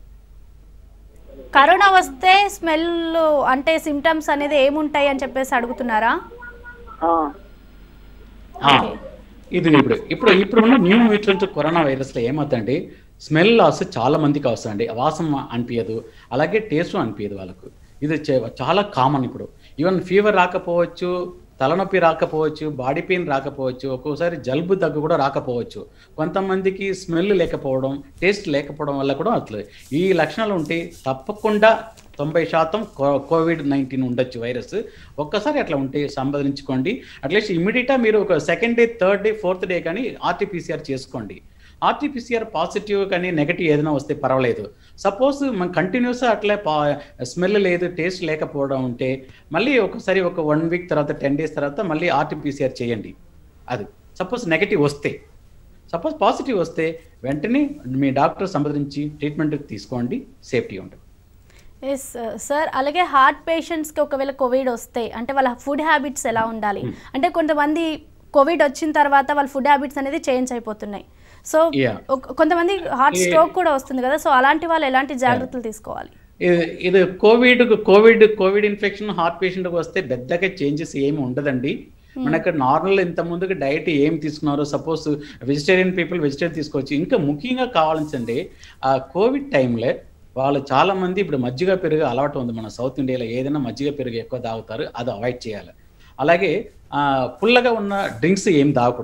కరోనా వస్తే స్మెల్ అంటే సిమ్టమ్స్ అనేది ఏముంటాయి అని చెప్పేసి అడుగుతున్నారా ఆ, ఆ, ఇది ఇప్పుడు ఇప్పుడు ఇప్పుడు ఉన్న న్యూ మ్యూటెంట్ కరోనా వైరస్లో ఏమవుతుందండి స్మెల్ లాస్ చాలా మందికి వస్తుందండి వాసన అనిపించదు అలాగే టేస్ట్ అనిపించదు వాళ్ళకు ఇది చే- చాలా కామన్ ఇప్పుడు ఈవెన్ ఫీవర్ రాకపోవచ్చు తలనొప్పి రాకపోవచ్చు బాడీ పెయిన్ రాకపోవచ్చు ఒక్కోసారి జలుబు దగ్గు కూడా రాకపోవచ్చు కొంతమందికి స్మెల్ లేకపోవడం టేస్ట్ లేకపోవడం వల్ల కూడా అవుతుంది ఈ లక్షణాలు ఉంటే తప్పకుండా తొంభై శాతం కో- కోవిడ్ నైన్టీన్ ఉండొచ్చు వైరస్ ఒక్కసారి అట్లా ఉంటే సంపాదించుకోండి అట్లీస్ట్ ఇమీడియట్గా మీరు ఒక second day third day fourth day కానీ ఆర్టీపీసీఆర్ చేసుకోండి ఆర్టీపీసీఆర్ పాజిటివ్ కానీ నెగటివ్ ఏదైనా వస్తే పర్వాలేదు సపోజ్ మనం కంటిన్యూస్ అట్లే పా స్మెల్ లేదు టేస్ట్ లేకపోవడం ఉంటే మళ్ళీ ఒకసారి ఒక వన్ వీక్ తర్వాత టెన్ డేస్ తర్వాత మళ్ళీ ఆర్టీపీసీఆర్ చేయండి అది సపోజ్ నెగటివ్ వస్తే సపోజ్ పాజిటివ్ వస్తే వెంటనే మీ డాక్టర్ సంప్రదించి ట్రీట్మెంట్ తీసుకోండి సేఫ్టీ ఉంటుంది ఎస్ సార్ అలాగే హార్ట్ పేషెంట్స్కి ఒకవేళ కోవిడ్ వస్తే అంటే వాళ్ళ ఫుడ్ హ్యాబిట్స్ ఎలా ఉండాలి అంటే కొంతమంది కోవిడ్ వచ్చిన తర్వాత వాళ్ళ ఫుడ్ హ్యాబిట్స్ అనేది చేంజ్ అయిపోతున్నాయి సో Yeah. కొంతమంది హార్ట్ Yeah. స్ట్రోక్ కూడా వస్తుంది కదా సో అలాంటి వాళ్ళు ఎలాంటి జాగ్రత్తలు తీసుకోవాలి ఇది ఇది Covid Covid Covid infection heart పేషెంట్కి వస్తే పెద్దగా చేంజెస్ ఏమి ఉండదండి మనకు నార్మల్ ఇంత ముందుకు డైట్ ఏం తీసుకున్నారో సపోజ్ వెజిటేరియన్ పీపుల్ వెజిటేరియన్ తీసుకోవచ్చు ఇంకా ముఖ్యంగా కావాల్సింది ఆ కోవిడ్ టైంలో వాళ్ళు చాలా మంది ఇప్పుడు మజ్జిగ పెరుగు అలవాటు ఉంది మన సౌత్ ఇండియాలో ఏదైనా మజ్జిగ పెరుగు ఎక్కువ తాగుతారు అది అవాయిడ్ చేయాలి అలాగే ఆ, పుల్లగా ఉన్న డ్రింక్స్ ఏం తాగకూడదు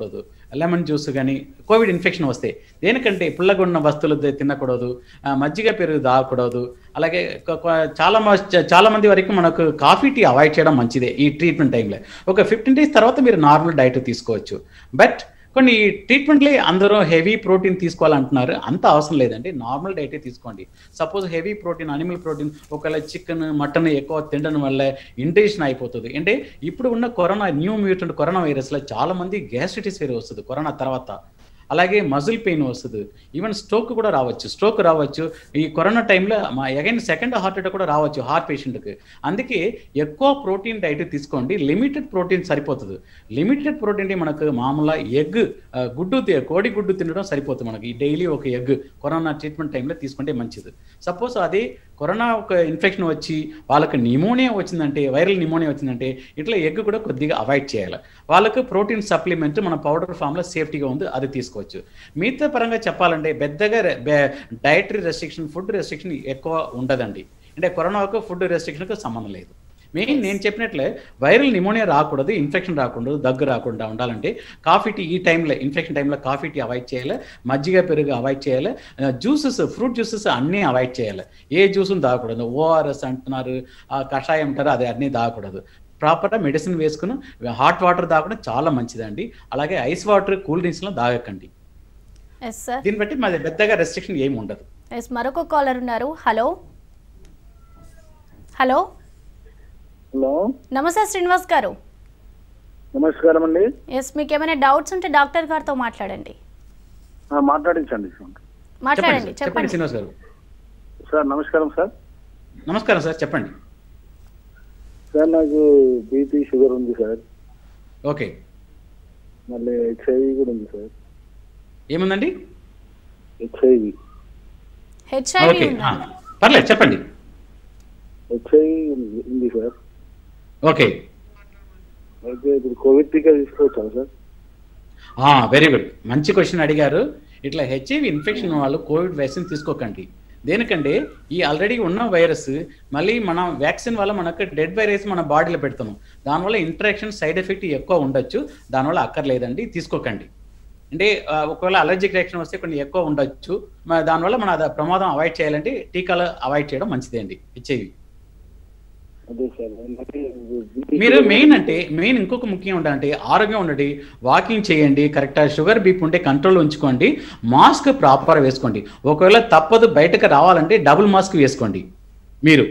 లెమన్ జ్యూస్ కానీ కోవిడ్ ఇన్ఫెక్షన్ వస్తే దేనికంటే పుల్లగా ఉన్న వస్తువులు తి- తినకూడదు ఆ, మజ్జిగ పెరుగు తాగకూడదు అలాగే కొ- కొ- చాలా మ- చ- చాలా మంది వరకు మనకు కాఫీ టీ అవాయిడ్ చేయడం మంచిదే ఈ ట్రీట్మెంట్ టైంలో ఒక ఫిఫ్టీన్ డేస్ తర్వాత మీరు నార్మల్ డైట్ తీసుకోవచ్చు బట్ కొన్ని ట్రీట్మెంట్లే అందరూ హెవీ ప్రోటీన్ తీసుకోవాలంటున్నారు అంత అవసరం లేదండి నార్మల్ డైటే తీసుకోండి suppose heavy protein animal protein ఒకవేళ చికెన్ మటన్ ఎక్కువ తినడం వల్ల ఇండేషన్ అయిపోతుంది అంటే ఇప్పుడు ఉన్న కరోనా న్యూ మ్యూటెంట్ కరోనా వైరస్లో చాలా మంది గ్యాస్ట్రిటిస్ వేరే వస్తుంది కరోనా తర్వాత అలాగే మజిల్ పెయిన్ వస్తుంది ఈవెన్ స్ట్రోక్ కూడా రావచ్చు స్ట్రోక్ రావచ్చు ఈ కరోనా టైంలో మా అగైన్ సెకండ్ హార్ట్ అటాక్ కూడా రావచ్చు హార్ట్ పేషెంట్కి అందుకే ఎక్కువ ప్రోటీన్ డైట్ తీసుకోండి లిమిటెడ్ ప్రోటీన్ సరిపోతుంది లిమిటెడ్ ప్రోటీన్ మనకు మామూలుగా ఎగ్ గుడ్డు తి- కోడి గుడ్డు తినడం సరిపోతుంది మనకి డైలీ ఒక ఎగ్ కరోనా ట్రీట్మెంట్ టైంలో తీసుకుంటే మంచిది సపోజ్ అది కరోనా ఒక ఇన్ఫెక్షన్ వచ్చి వాళ్ళకి నిమోనియా వచ్చిందంటే వైరల్ నిమోనియా వచ్చిందంటే ఇట్లా ఎగ్ కూడా కొద్దిగా అవాయిడ్ చేయాలి వాళ్ళకు ప్రోటీన్ సప్లిమెంట్ మన పౌడర్ ఫామ్లో సేఫ్టీగా ఉంది అది తీసుకోవచ్చు మిగతా పరంగా చెప్పాలంటే పెద్దగా డైటరీ రెస్ట్రిక్షన్ ఫుడ్ రెస్ట్రిక్షన్ ఎక్కువ ఉండదండి అంటే కరోనాకు ఫుడ్ రెస్ట్రిక్షన్కి సంబంధం లేదు మెయిన్ నేను చెప్పినట్లే వైరల్ నిమోనియా రాకూడదు ఇన్ఫెక్షన్ రాకూడదు దగ్గు రాకుండా ఉండాలంటే కాఫీ టీ ఈ టైంలో ఇన్ఫెక్షన్ టైంలో కాఫీ టీ అవాయిడ్ చేయాలి మజ్జిగ పెరుగు అవాయిడ్ చేయాలి జ్యూసెస్ ఫ్రూట్ జ్యూసెస్ అన్నీ అవాయిడ్ చేయాలి ఏ జ్యూసును తాగకూడదు ఓఆర్ఎస్ అంటున్నారు ఆ కషాయం అంటారు అది అన్నీ తాగకూడదు ప్రాపర్గా మెడిసిన్ వేసుకుని హాట్ వాటర్ తాగడం చాలా మంచిదండి అలాగే ఐస్ వాటర్ కూల్ డ్రింక్స్లో తాగకండి ఎస్ సార్ దీన్ని బట్టి మాది పెద్దగా రెస్ట్రిక్షన్ ఏమి ఉండదు ఎస్ మరొక కాలర్ ఉన్నారు హలో హలో హలో నమస్తే శ్రీనివాస్ గారు నమస్కారం అండి ఎస్ మీకు ఏమైనా డౌట్స్ ఉంటే డాక్టర్ గారితో మాట్లాడండి ఆ, మాట్లాడించండి సార్ మాట్లాడండి చెప్పండి చెప్పండి చెప్పండి శ్రీనివాస్ గారు సార్ నమస్కారం సార్ నమస్కారం సార్ చెప్పండి సార్ నాకు బీపీ షుగర్ ఉంది సార్ ఓకే మళ్ళీ హెచ్ఐవి కూడా ఉంది సార్ ఏముందండి హెచ్ఐవి హెచ్ఐవి ఓకే ఉందా ఆ, పర్లేదు చెప్పండి హెచ్ఐవి ఉంది సార్ ఓకే అయితే ఇప్పుడు కోవిడ్ టీకా తీసుకోవచ్చా సార్ వెరీ గుడ్ మంచి క్వశ్చన్ అడిగారు ఇట్లా హెచ్ఐవి ఇన్ఫెక్షన్ వాళ్ళు కోవిడ్ వ్యాక్సిన్ తీసుకోకండి దేనికంటే ఈ ఆల్రెడీ ఉన్న వైరస్ మళ్ళీ మన వ్యాక్సిన్ వల్ల మనకు డెడ్ వైరస్ మన బాడీలో పెడుతున్నాం దానివల్ల ఇంటరాక్షన్ సైడ్ ఎఫెక్ట్ ఎక్కువ ఉండొచ్చు దానివల్ల అక్కర్లేదండి తీసుకోకండి అంటే ఆ, ఒకవేళ అలర్జిక్ రియాక్షన్ వస్తే కొన్ని ఎక్కువ ఉండొచ్చు మ- దానివల్ల మన అది ప్రమాదం అవాయిడ్ చేయాలంటే టీకాలు అవాయిడ్ చేయడం మంచిదే అండి హెచ్ఐవి అదే సార్ ఏంటంటే మీరు మెయిన్ అంటే మెయిన్ ఇంకొక ముఖ్యం ఉండాలంటే ఆరోగ్యం ఉండండి వాకింగ్ చేయండి కరెక్ట్ షుగర్ బీప్ ఉంటే కంట్రోల్ ఉంచుకోండి మాస్క్ ప్రాపర్ వేసుకోండి ఒకవేళ తప్పదు బయటకు రావాలంటే డబుల్ మాస్క్ వేసుకోండి మీరు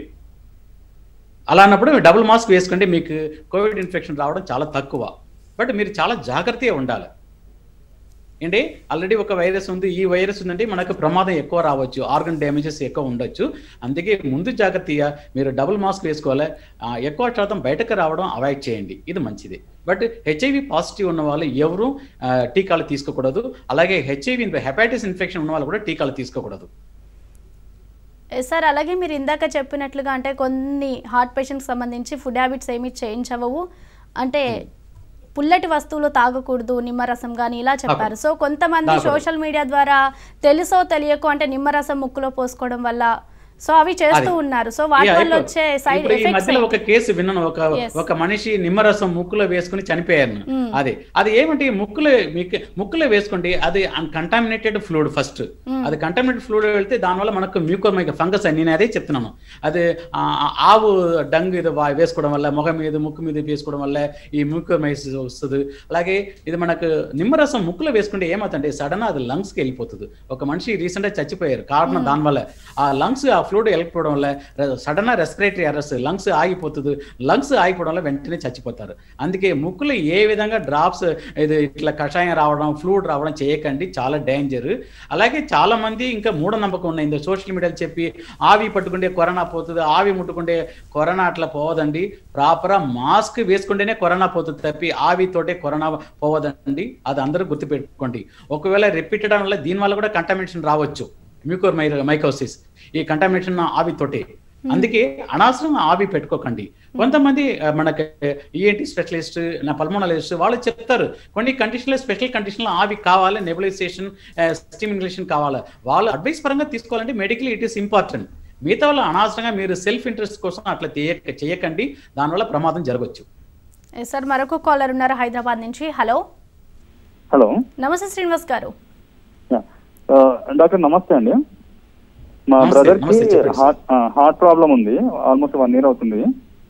అలా అన్నప్పుడు డబుల్ మాస్క్ వేసుకోండి మీకు కోవిడ్ ఇన్ఫెక్షన్ రావడం చాలా తక్కువ బట్ మీరు చాలా జాగ్రత్తగా ఉండాలి ఏంటి ఆల్రెడీ ఒక వైరస్ ఉంది ఈ వైరస్ ఉందంటే మనకు ప్రమాదం ఎక్కువ రావచ్చు ఆర్గన్ డ్యామేజెస్ ఎక్కువ ఉండొచ్చు అందుకే ముందు జాగ్రత్తగా మీరు డబుల్ మాస్క్ వేసుకోవాలి ఆ, ఎక్కువ శాతం బయటకు రావడం అవాయిడ్ చేయండి ఇది మంచిది బట్ హెచ్ఐవి పాజిటివ్ ఉన్న వాళ్ళు ఎవరు ఆ, టీకాలు తీసుకోకూడదు అలాగే హెచ్ఐవి హెపాటిస్ ఇన్ఫెక్షన్ ఉన్న వాళ్ళు కూడా టీకాలు తీసుకోకూడదు ఎస్ సార్ అలాగే మీరు ఇందాక చెప్పినట్లుగా అంటే కొన్ని హార్ట్ పేషెంట్కి సంబంధించి ఫుడ్ హ్యాబిట్స్ ఏమీ చేంజ్ అవ్వవు అంటే పుల్లటి వస్తువులు తాగకూడదు నిమ్మరసం కానీ ఇలా చెప్పారు సో కొంతమంది తాగకూడదు. సోషల్ మీడియా ద్వారా తెలుసో తెలియకో అంటే నిమ్మరసం ముక్కులో పోసుకోవడం వల్ల సో అవి చేస్తూ అది. ఉన్నారు సో వాటి Yeah, వల్ల ఇప్పుడు- వచ్చే సైడ్ ఇప్పుడు ఈ ఎఫెక్ట్స్ మధ్యలో ఒక కేసు విన్నాను ఒక Yes. ఒక మనిషి నిమ్మరసం ముక్కులో వేసుకుని చనిపోయారు Mm. అది అది ఏమంటే ఈ ముక్కులో మీకు ముక్కులో వేసుకోండి అది కంటామినేటెడ్ ఫ్లూడ్ ఫస్ట్ Mm. అది కంటామినేటెడ్ ఫ్లూడ్ వెళ్తే దానివల్ల మనకు మ్యూకోమైక ఫంగస్ అని నేను అదే చెప్తున్నాను అది ఆ, ఆ, ఆవు డంగ్ ఇది వా- వేసుకోవడం వల్ల ముఖం మీద ముక్కు మీద వేసుకోవడం వల్ల ఈ మ్యూకోమైసిస్ వస్తుంది అలాగే ఇది మనకు నిమ్మరసం ముక్కులో వేసుకుంటే ఏమవుతుందంటే సడన్ అది lungs కి వెళ్ళిపోతుంది ఒక మనిషి రీసెంట్ గా చచ్చిపోయారు కారణం దానివల్ల ఆ లంగ్స్ ఆ ఫ్లూడ్ వెళ్ళిపోవడం వల్ల సడన్ రెస్పిరేటరీ అరెస్ట్ లంగ్స్ ఆగిపోతుంది లంగ్స్ ఆగిపోవడం వల్ల వెంటనే చచ్చిపోతారు అందుకే ముక్కులో ఏ విధంగా డ్రాప్స్ ఇది ఇట్లా కషాయం రావడం ఫ్లూడ్ రావడం చేయకండి చాలా డేంజర్ అలాగే చాలా మంది ఇంకా మూఢనమ్మకం ఉన్నాయి ఇంత సోషల్ మీడియాలో చెప్పి ఆవి పట్టుకుంటే కరోనా పోతుంది ఆవి ముట్టుకుంటే కరోనా అట్లా పోవదండి ప్రాపర్ మాస్క్ వేసుకుంటేనే కరోనా పోతుంది తప్పి ఆవితోటే కరోనా పోవదండి అది అందరూ గుర్తుపెట్టుకోండి ఒకవేళ రిపీటెడ్ వల్ల దీని వల్ల కూడా కంటామినేషన్ రావచ్చు మ్యూకోర్ మై మైకోసిస్ ఈ కంటామినేషన్ ఆవితోటే అందుకే అనవసరంగా ఆవి పెట్టుకోకండి కొంతమంది ఆ, మనకి ఈఎన్టీ స్పెషలిస్ట్ నా పల్మోనాలజిస్ట్ వాళ్ళు చెప్తారు కొన్ని కండిషన్లో స్పెషల్ కండిషన్లో ఆవి కావాలి నెబులైజేషన్ స్టిమ్యులేషన్ కావాలి వాళ్ళు అడ్వైస్ పరంగా తీసుకోవాలంటే మెడికల్ ఇట్ ఈస్ ఇంపార్టెంట్ మిగతా వాళ్ళు అనవసరంగా మీరు సెల్ఫ్ ఇంట్రెస్ట్ కోసం అట్లా చేయక చేయకండి దానివల్ల ప్రమాదం జరగవచ్చు సార్ మరొక కాలర్ ఉన్నారు హైదరాబాద్ నుంచి హలో హలో నమస్తే శ్రీనివాస్ గారు యా. ఆ, డాక్టర్ నమస్తే అండి మా నమస్తే, బ్రదర్ కి నమస్తే, చెప్పండి. హార్ట్ ఆ, హార్ట్ ప్రాబ్లం ఉంది ఆల్మోస్ట్ వన్ ఇయర్ అవుతుంది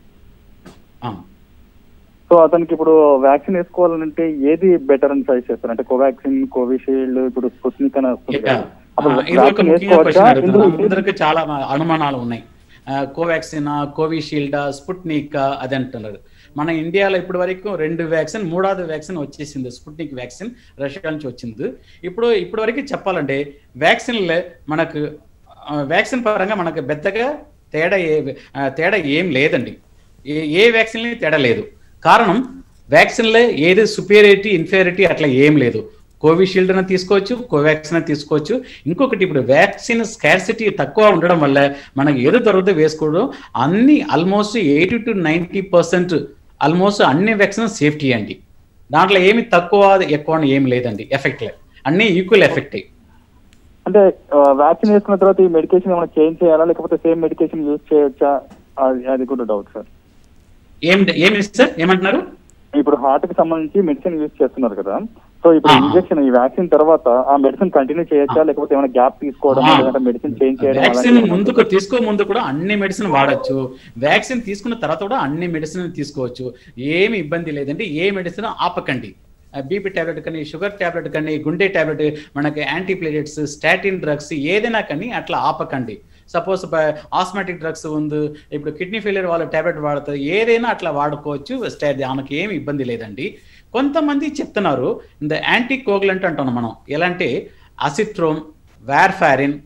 ఆ. సో అతనికి ఇప్పుడు వ్యాక్సిన్ వేసుకోవాలంటే ఏది బెటర్ అని సజెస్ట్ చేస్తారు అంటే కోవాక్సిన్ కోవిషీల్డ్ ఇప్పుడు స్పుత్నిక్ అని వస్తుంది కదా. అసలు ఆ, ఇది ఒక vaccine ముఖ్యమైన వేసుకోవచ్చా? క్వశ్చన్ అడుగుతున్నా ఇందులో అందరికి చాలా అనుమానాలు ఉన్నాయి కోవాక్సిన్ కోవిషీల్డ్ స్పుట్నిక్ అది అంటున్నారు మన ఇండియాలో ఇప్పటి వరకు రెండు వ్యాక్సిన్ మూడోది వ్యాక్సిన్ వచ్చేసింది స్పుట్నిక్ వ్యాక్సిన్ రష్యా నుంచి వచ్చింది ఇప్పుడు ఇప్పటి వరకు చెప్పాలంటే వ్యాక్సిన్లే మనకు ఆ, వ్యాక్సిన్ పరంగా మనకు పెద్దగా తేడా ఏ ఆ, తేడా ఏం లేదండి ఏ ఏ వ్యాక్సిన్ తేడా లేదు కారణం వ్యాక్సిన్లో ఏది సుపీరియారిటీ ఇన్ఫీరియారిటీ అట్లా ఏం లేదు కోవిషీల్డ్ అని తీసుకోవచ్చు కోవాక్సిన్ అని తీసుకోవచ్చు ఇంకొకటి ఇప్పుడు వ్యాక్సిన్ స్కార్సిటీ తక్కువ ఉండడం వల్ల మనకి ఏదో దొరకదో వేసుకోవడం అన్ని almost eighty to ninety percent almost అన్ని వ్యాక్సిన్ సేఫ్టీ అండి దాంట్లో ఏమి తక్కువ ఎక్కువ అని ఏం లేదండి ఎఫెక్ట్ లేదు అన్ని ఈక్వల్ ఎఫెక్ట్ అంటే వ్యాక్సిన్ వేసుకున్న తర్వాత ఈ మెడికేషన్ ఏమైనా చేంజ్ చేయాలా లేకపోతే సేమ్ మెడికేషన్ యూజ్ చేయొచ్చా అది అది కూడా డౌట్ సార్ ఏం ఏమి సార్ ఏమంటున్నారు ఇప్పుడు హార్ట్ కి సంబంధించి మెడిసిన్ యూజ్ చేస్తున్నారు కదా సో ఇప్పుడు ఆ. ఇంజెక్షన్ ఈ వ్యాక్సిన్ తర్వాత ఆ మెడిసిన్ కంటిన్యూ చేయొచ్చా లేకపోతే ఏమైనా గ్యాప్ తీసుకోవడం ఆ. లేదంటే మెడిసిన్ చేంజ్ చేయడం వ్యాక్సిన్ అలాంటివి ఏమైనా ముందుకు తీసుకో ముందు కూడా అన్ని మెడిసిన్ వాడచ్చు వ్యాక్సిన్ తీసుకున్న తర్వాత కూడా అన్ని మెడిసిన్ తీసుకోవచ్చు ఏమి ఇబ్బంది లేదండి ఏ మెడిసిన్ ఆపకండి బీపీ టాబ్లెట్ కానీ షుగర్ టాబ్లెట్ కానీ గుండె టాబ్లెట్ మనకి యాంటీప్లేటెట్స్ స్టాటిన్ డ్రగ్స్ ఏదైనా కానీ అట్లా ఆపకండి సపోజ్ ఆస్మాటిక్ డ్రగ్స్ ఉంది ఇప్పుడు కిడ్నీ ఫెయిలియర్ వాళ్ళు టాబ్లెట్ వాడతారు ఏదైనా అట్లా వాడుకోవచ్చు స్టా- దానికి ఏమి ఇబ్బంది లేదండి కొంతమంది చెప్తున్నారు இந்த యాంటీ కోగులెంట్ అంటున్నాం మనం ఎలా అంటే అసిట్రోమ్ వార్ఫారిన్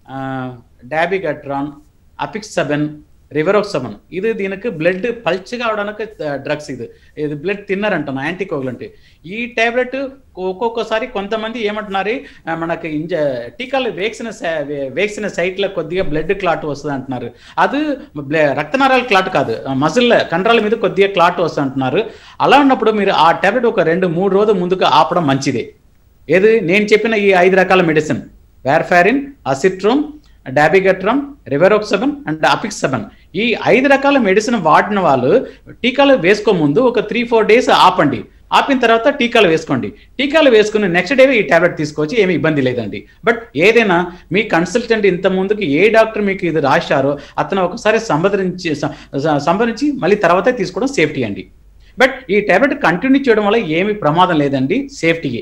డాబిగట్రాన్ అపిక్సబెన్ రివరోక్సబన్ ఇది దీనికి బ్లడ్ పల్చగా అవడానికి డ్రగ్స్ ఇది ఇది బ్లడ్ తిన్నర్ అంటున్నాం యాంటీ కోగులెంట్ ఈ టాబ్లెట్ ఒక్కొక్కసారి కొంతమంది ఏమంటున్నారు ఆ, మనకి ఇంజ టీకాలు వేక్సిన సై- వే- వేక్సిన సైట్లో కొద్దిగా బ్లడ్ క్లాట్ వస్తుంది అంటున్నారు అది బ్ల- రక్తనాళాల క్లాట్ కాదు మజిల్ కండరాల మీద కొద్దిగా క్లాట్ వస్తుంది అంటున్నారు అలా ఉన్నప్పుడు మీరు ఆ టాబ్లెట్ ఒక రెండు మూడు రోజులు ముందుకు ఆపడం మంచిదే ఏది నేను చెప్పిన ఈ ఐదు రకాల medicine warfarin Acitrom dabigatran rivaroxaban and apixaban ఈ ఐదు రకాల మెడిసిన్ వాడిన వాళ్ళు టీకాలు వేసుకో ముందు ఒక త్రీ ఫోర్ డేస్ ఆపండి ఆపిన తర్వాత టీకాలు వేసుకోండి టీకాలు వేసుకుని నెక్స్ట్ డే ఈ టాబ్లెట్ తీసుకోవచ్చు ఏమీ ఇబ్బంది లేదండి బట్ ఏదైనా మీ కన్సల్టెంట్ ఇంత ముందుకు ఏ డాక్టర్ మీకు ఇది రాశారో అతను ఒకసారి సంప్రదించి స- స- సంప్రదించి మళ్ళీ తర్వాతే తీసుకోవడం సేఫ్టీ అండి బట్ ఈ టాబ్లెట్ కంటిన్యూ చేయడం వల్ల ఏమీ ప్రమాదం లేదండి సేఫ్టీయే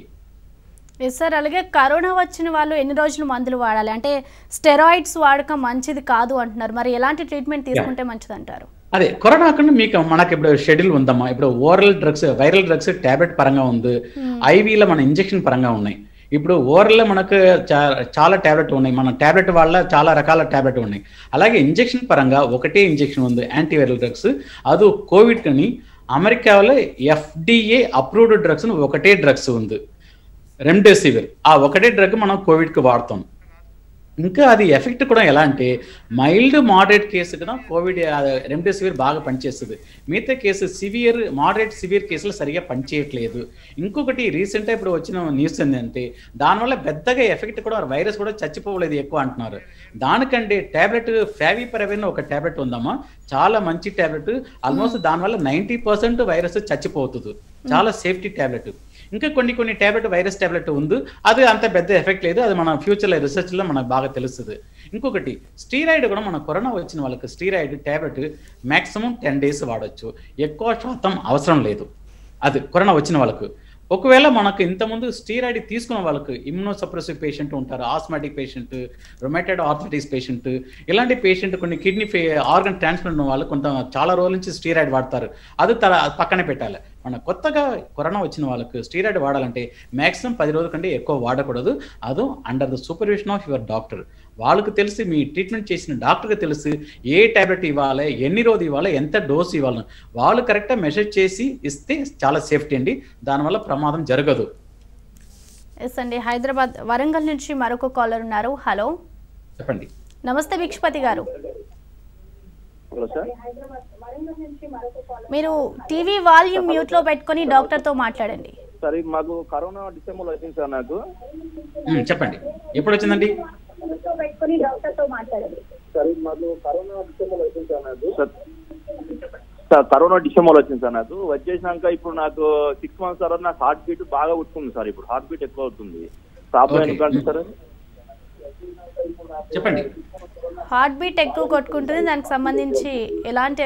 ఎస్ సార్ అలాగే కరోనా వచ్చిన వాళ్ళు ఎన్ని రోజులు మందులు వాడాలి అంటే స్టెరాయిడ్స్ వాడకం మంచిది కాదు అంటున్నారు మరి ఎలాంటి ట్రీట్మెంట్ తీసుకుంటే మంచిది అంటారు అదే కరోనా కన్నా మీకు మనకి ఇప్పుడు షెడ్యూల్ ఉందమ్మా ఇప్పుడు oral drugs viral drugs tablet పరంగా ఉంది ఐవీలో మన ఇంజెక్షన్ పరంగా ఉన్నాయి ఇప్పుడు ఓరల్లో మనకు చా- చాలా టాబ్లెట్ ఉన్నాయి మన టాబ్లెట్ వల్ల చాలా రకాల టాబ్లెట్ ఉన్నాయి అలాగే ఇంజెక్షన్ పరంగా ఒకటే ఇంజెక్షన్ ఉంది యాంటీవైరల్ డ్రగ్స్ అది కోవిడ్ కని అమెరికాలో ఎఫ్డిఏ అప్రూవ్డ్ డ్రగ్స్ ఒకటే డ్రగ్స్ ఉంది రెమ్డెసివిర్ ఆ ఒకటే డ్రగ్ మనం కోవిడ్కి వాడతాం ఇంకా అది ఎఫెక్ట్ కూడా ఎలా అంటే మైల్డ్ మోడరేట్ కేసు కూడా కోవిడ్ రెమ్డెసివిర్ బాగా పనిచేస్తుంది మిగతా కేసు సివియర్ మోడరేట్ సివియర్ కేసులు సరిగా పనిచేయట్లేదు ఇంకొకటి రీసెంట్గా ఇప్పుడు వచ్చిన న్యూస్ ఏంటంటే దానివల్ల పెద్దగా ఎఫెక్ట్ కూడా వైరస్ కూడా చచ్చిపోలేదు ఎక్కువ అంటున్నారు దానికంటే టాబ్లెట్ ఫావిపరవిన్ ఒక టాబ్లెట్ ఉందమ్మా చాలా మంచి టాబ్లెట్ ఆల్మోస్ట్ దానివల్ల నైంటీ పర్సెంట్ వైరస్ చచ్చిపోతుంది చాలా సేఫ్టీ టాబ్లెట్ ఇంకా కొన్ని కొన్ని టాబ్లెట్ వైరస్ టాబ్లెట్ ఉంది అది అంత పెద్ద ఎఫెక్ట్ లేదు అది మన ఫ్యూచర్లో రీసెర్చ్లో మనకు బాగా తెలుస్తుంది ఇంకొకటి స్టీరాయిడ్ కూడా మన కరోనా వచ్చిన వాళ్ళకి steroid tablet maximum ten days వాడచ్చు ఎక్కువ శాతం అవసరం లేదు అది కరోనా వచ్చిన వాళ్ళకు ఒకవేళ మనకు ఇంతకుముందు స్టీరాయిడ్ తీసుకున్న వాళ్ళకు ఇమ్యూనోసప్రెసివ్ పేషెంట్ ఉంటారు asthmatic patient rheumatoid arthritis patient ఇలాంటి పేషెంట్ కొన్ని కిడ్నీ ఆర్గన్ ట్రాన్స్ప్లాంట్ ఉన్న వాళ్ళు కొంత చాలా రోజుల నుంచి స్టీరాయిడ్ వాడతారు అది తల పక్కనే పెట్టాలి మన కొత్తగా కరోనా వచ్చిన వాళ్ళకు స్టీరాయిడ్ వాడాలంటే మాక్సిమం పది రోజుల కంటే ఎక్కువ వాడకూడదు అది under the supervision of your doctor వాళ్ళకు తెలిసి మీ ట్రీట్మెంట్ చేసిన డాక్టర్కి తెలిసి ఏ టాబ్లెట్ ఇవ్వాలి ఎన్ని రోజులు ఇవ్వాలి ఎంత డోస్ ఇవ్వాలి వాళ్ళు కరెక్ట్గా మెసేజ్ చేసి ఇస్తే చాలా సేఫ్టీ అండి దానివల్ల ప్రమాదం జరగదు ఎస్ అండి హైదరాబాద్ వరంగల్ నుంచి మరొక కాలర్ ఉన్నారు హలో చెప్పండి నమస్తే భిక్షపతి గారు హలో సార్ మీరు టీవీ వాల్యూమ్ మ్యూట్ లో పెట్టుకొని డాక్టర్ తో మాట్లాడండి సార్ ఇది మాకు కరోనా డిసెంబర్ వచ్చింది సార్ నాకు ఉమ్, చెప్పండి ఎప్పుడు వచ్చిందండి సార్ ఇది మాకు కరోనా డిసెంబర్ వచ్చింది సార్ నాకు సార్ సార్ కరోనా డిసెంబర్ వచ్చింది సార్ నాకు వచ్చేసినాక ఇప్పుడు నాకు సిక్స్ మంత్స్ తర్వాత నాకు హార్ట్ బీట్ బాగా ఉంటుంది సార్ ఇప్పుడు హార్ట్ బీట్ ఎక్కువ అవుతుంది ప్రాబ్లం Okay. ఎందుకంటే సార్ చెప్పండి హార్ట్ బీట్ ఎక్కువ కొట్టుకుంటుంది దానికి సంబంధించి ఎలాంటి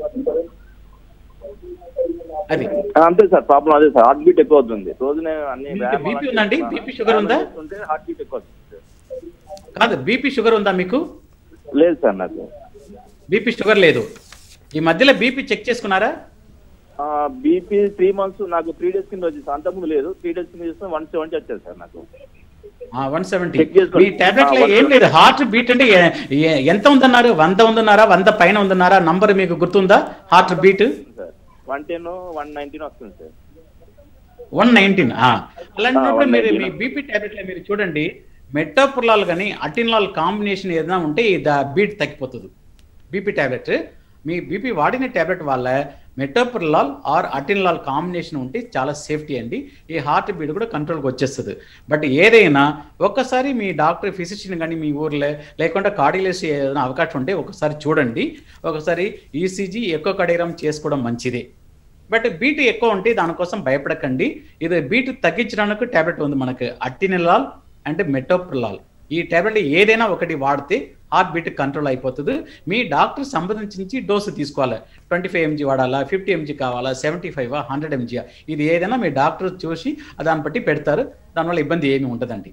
అది ఆ, అంతే సార్ ప్రాబ్లం అదే సార్ హార్ట్ బీట్ ఎక్కువ అవుతుంది రోజు నేను అన్ని మీకు వ్యాయామాలు BP అన్నీ ఉందండి? చేస్తున్నాను. BP షుగర్ ఉందా? వ్యాయామాలు చేస్తుంటే హార్ట్ బీట్ ఎక్కువ అవుతుంది సార్. కాదు బీపీ షుగర్ ఉందా మీకు లేదు సార్ నాకు బీపీ షుగర్ లేదు ఈ మధ్యలో బీపీ చెక్ చేసుకున్నారా బీపీ త్రీ మంత్స్ నాకు త్రీ డేస్ కింద వచ్చింది అంతకుముందు లేదు త్రీ డేస్ కింద చేస్తే వన్ సెవెంటీ వచ్చేది సార్ నాకు వన్ సెవెంటీ Check చేసుకోండి. మీ టాబ్లెట్ లో ఆ, ఏం లేదు హార్ట్ బీట్ అంటే ఏ- ఏ- ఎంత ఉందన్నారు వంద ఉందన్నారా వంద పైన ఉందన్నారా నంబర్ మీకు గుర్తుందా heart beat sir one ten one nineteen వస్తుంది సార్ వన్ నైన్టీన్ అలాంటప్పుడు ఆ, మీరు 119. మీ బీపీ టాబ్లెట్ లో మీరు చూడండి మెట్టోపుర్లాల్ కానీ అటిన్లాల్ కాంబినేషన్ ఏదైనా ఉంటే ద బీట్ తగ్గిపోతుంది బీపీ టాబ్లెట్ మీ బీపీ వాడిన టాబ్లెట్ వల్ల మెటోప్రిలాల్ ఆర్ అటిన్లాల్ కాంబినేషన్ ఉంటే చాలా సేఫ్టీ అండి ఈ హార్ట్ బీట్ కూడా కంట్రోల్కి వచ్చేస్తుంది బట్ ఏదైనా ఒక్కసారి మీ డాక్టర్ ఫిజిషియన్ కానీ మీ ఊర్లో లేకుంటే కార్డియలజీ ఏదైనా అవకాశం ఉంటే ఒకసారి చూడండి ఒకసారి ఈసీజీ ఎక్కువ కడేరం చేసుకోవడం మంచిదే బట్ బీట్ ఎక్కువ ఉంటే దానికోసం భయపడకండి ఇది బీట్ తగ్గించడానికి టాబ్లెట్ ఉంది మనకు అట్టినిలాల్ అండ్ మెటోప్రిలాల్ ఈ టాబ్లెట్ ఏదైనా ఒకటి వాడితే హార్ట్ బీట్ కంట్రోల్ అయిపోతుంది మీ డాక్టర్ సంబంధించి డోసు తీసుకోవాలి ట్వంటీ ఫైవ్ ఎంజీ వాడాలా ఫిఫ్టీ ఎంజీ కావాలా సెవెంటీ ఫైవ్ హండ్రెడ్ ఎంజీ ఇది ఏదైనా మీ డాక్టర్ చూసి దాన్ని బట్టి పెడతారు దానివల్ల ఇబ్బంది ఏమీ ఉండదండి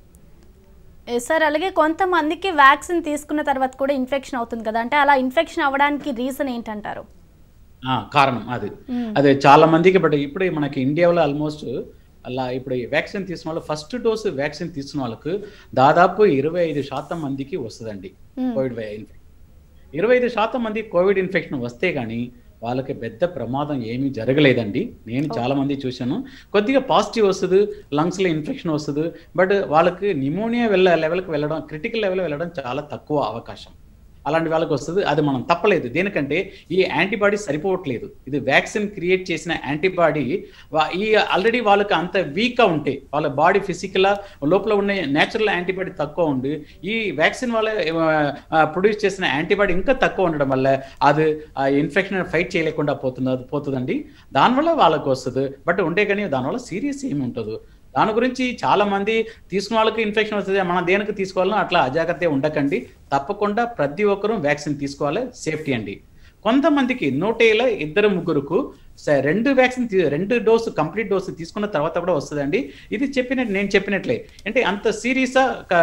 ఏ సార్ అలాగే కొంతమందికి వ్యాక్సిన్ తీసుకున్న తర్వాత కూడా ఇన్ఫెక్షన్ అవుతుంది కదా అంటే అలా ఇన్ఫెక్షన్ అవ్వడానికి రీజన్ ఏంటంటారు ఆ, కారణం అది మ్మ్. అదే చాలా మందికి బట్ ఇప్పుడు మనకి ఇండియాలో ఆల్మోస్ట్ అలా ఇప్పుడు వ్యాక్సిన్ తీసుకున్న వాళ్ళు ఫస్ట్ డోసు వ్యాక్సిన్ తీసుకున్న వాళ్ళకు దాదాపు ఇరవై ఐదు శాతం మందికి వస్తుందండి మ్మ్. కోవిడ్ ఇన్ఫెక్షన్ ఇరవై ఐదు శాతం మంది కోవిడ్ ఇన్ఫెక్షన్ వస్తే కానీ వాళ్ళకి పెద్ద ప్రమాదం ఏమీ జరగలేదండి నేను చాలా మంది చూశాను కొద్దిగా పాజిటివ్ వస్తుంది లంగ్స్లో ఇన్ఫెక్షన్ వస్తుంది బట్ వాళ్ళకి నిమోనియా వెళ్ళ లెవెల్కి వెళ్ళడం క్రిటికల్ లెవెల్ వెళ్ళడం చాలా తక్కువ అవకాశం అలాంటి వాళ్ళకి వస్తుంది అది మనం తప్పలేదు దేనికంటే ఈ యాంటీబాడీ సరిపోవట్లేదు ఇది వ్యాక్సిన్ క్రియేట్ చేసిన యాంటీబాడీ ఈ ఆల్రెడీ వాళ్ళకి అంత వీక్గా ఉంటే వాళ్ళ బాడీ ఫిజికల్ లోపల ఉన్న నేచురల్ యాంటీబాడీ తక్కువ ఉండి ఈ వ్యాక్సిన్ వల్ల ప్రొడ్యూస్ చేసిన యాంటీబాడీ ఇంకా తక్కువ ఉండడం వల్ల అది ఆ ఇన్ఫెక్షన్ ఫైట్ చేయలేకుండా పోతుంది పోతుందండి దానివల్ల వాళ్ళకి వస్తుంది బట్ ఉంటే కానీ దానివల్ల సీరియస్ ఏమి ఉంటుంది దాని గురించి చాలా మంది తీసుకున్న వాళ్ళకి ఇన్ఫెక్షన్ వస్తుంది మనం దేనికి తీసుకోవాలో అట్లా అజాగ్రత్త ఉండకండి తప్పకుండా ప్రతి ఒక్కరూ వ్యాక్సిన్ తీసుకోవాలి సేఫ్టీ అండి కొంతమందికి నూటేల ఇద్దరు ముగ్గురుకు స- రెండు వ్యాక్సిన్ తీ- రెండు డోసు కంప్లీట్ డోసు తీసుకున్న తర్వాత కూడా వస్తుందండి ఇది చెప్పినట్టు నేను చెప్పినట్లే అంటే అంత సీరియస్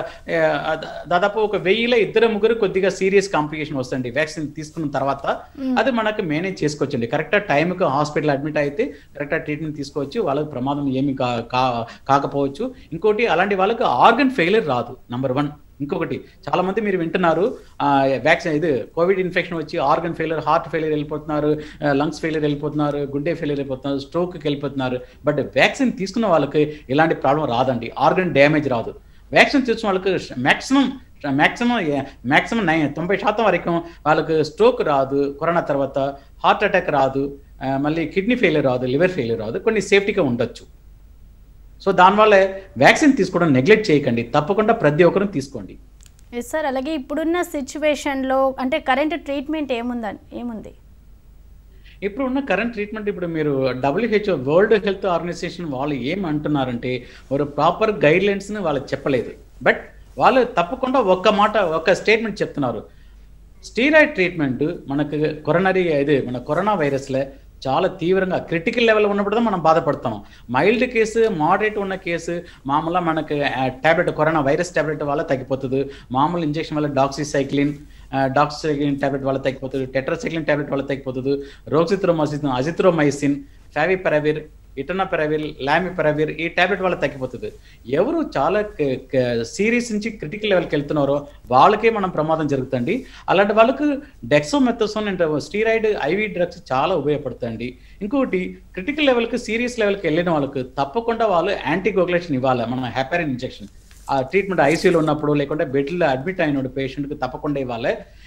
దాదాపు ఒక వెయ్యిలో ఇద్దరు ముగ్గురు కొద్దిగా సీరియస్ కాంప్లికేషన్ వస్తుంది వ్యాక్సిన్ తీసుకున్న తర్వాత అది మనకు మేనేజ్ చేసుకోవచ్చండి కరెక్ట్ టైంకి హాస్పిటల్ అడ్మిట్ అయితే కరెక్ట్ ట్రీట్మెంట్ తీసుకోవచ్చు వాళ్ళకి ప్రమాదం ఏమి కా కా- కాకపోవచ్చు ఇంకోటి అలాంటి వాళ్ళకి ఆర్గన్ ఫెయిలియర్ రాదు నంబర్ వన్ ఇంకొకటి చాలా మంది మీరు వింటున్నారు వ్యాక్సిన్ ఇది కోవిడ్ ఇన్ఫెక్షన్ వచ్చి ఆర్గన్ ఫెయిలియర్ హార్ట్ ఫెయిలియర్ వెళ్ళిపోతున్నారు లంగ్స్ ఫెయిలియర్ వెళ్ళిపోతున్నారు గుండె ఫెయిలియర్ వెళ్ళిపోతున్నారు స్ట్రోక్కి వెళ్ళిపోతున్నారు బట్ వ్యాక్సిన్ తీసుకున్న వాళ్ళకి ఎలాంటి ప్రాబ్లం రాదండి ఆర్గన్ డ్యామేజ్ రాదు వ్యాక్సిన్ తీసుకున్న వాళ్ళకి మ్యాక్సిమం మ్యాక్సిమం మ్యాక్సిమం నై తొంభై శాతం వరకు వాళ్ళకి స్ట్రోక్ రాదు కరోనా తర్వాత హార్ట్ అటాక్ రాదు ఆ, మళ్ళీ కిడ్నీ ఫెయిలియర్ రాదు లివర్ ఫెయిలియర్ రాదు కొన్ని సేఫ్టీగా ఉండొచ్చు సో దానివల్ల వ్యాక్సిన్ తీసుకోవడం నెగ్లెక్ట్ చేయకండి తప్పకుండా ప్రతి ఒక్కరూ తీసుకోండి ఎస్ సార్ అలాగే ఇప్పుడున్న సిచ్యువేషన్లో అంటే కరెంట్ ట్రీట్మెంట్ ఏముందని ఏముంది ఇప్పుడు ఉన్న కరెంట్ ట్రీట్మెంట్ ఇప్పుడు మీరు డబ్ల్యూహెచ్ఓ వరల్డ్ హెల్త్ ఆర్గనైజేషన్ వాళ్ళు ఏం అంటున్నారంటే ఒక ప్రాపర్ గైడ్ లైన్స్ని వాళ్ళకి చెప్పలేదు బట్ వాళ్ళు తప్పకుండా ఒక్క మాట ఒక్క స్టేట్మెంట్ చెప్తున్నారు స్టీరాయిడ్ ట్రీట్మెంట్ మనకు కొరనరీ ఇది మన కరోనా వైరస్లో చాలా తీవ్రంగా క్రిటికల్ లెవెల్ ఉన్నప్పుడు మనం బాధపడతాం మైల్డ్ కేసు మోడరేట్ ఉన్న కేసు మామూలుగా మనకు టాబ్లెట్ కరోనా వైరస్ టాబ్లెట్ వల్ల తగ్గిపోతుంది మామూలు ఇంజెక్షన్ వల్ల డాక్సిసైక్లిన్ డాక్సిసైక్లిన్ టాబ్లెట్ వల్ల తగ్గిపోతుంది టెట్రాసైక్లిన్ టాబ్లెట్ వల్ల తగ్గిపోతుంది రోక్సిత్రోమోసిన్ అజిత్రోమైసిన్ ఫావిపెరవిర్ ఇటనాపెరవిర్ లామిపెరవిర్ ఈ టాబ్లెట్ వల్ల తగ్గిపోతుంది ఎవరు చాలా సీరియస్ నుంచి క్రిటికల్ లెవెల్కి వెళ్తున్నారో వాళ్ళకే మనం ప్రమాదం జరుగుతుంది అలాంటి వాళ్ళకు డెక్సోమెథసోన్ అంటే స్టీరాయిడ్ ఐవి డ్రగ్స్ చాలా ఉపయోగపడుతుంది ఇంకొకటి క్రిటికల్ లెవెల్కి సీరియస్ లెవెల్కి వెళ్ళిన వాళ్ళకు తప్పకుండా వాళ్ళు యాంటీకోగులేషన్ ఇవ్వాలి మన హెపారిన్ ఇంజెక్షన్ ఆ ట్రీట్మెంట్ ఐసీయూలో ఉన్నప్పుడు లేకుంటే బెడ్లో అడ్మిట్ అయినప్పుడు పేషెంట్కి తప్పకుండా ఇవ్వాలి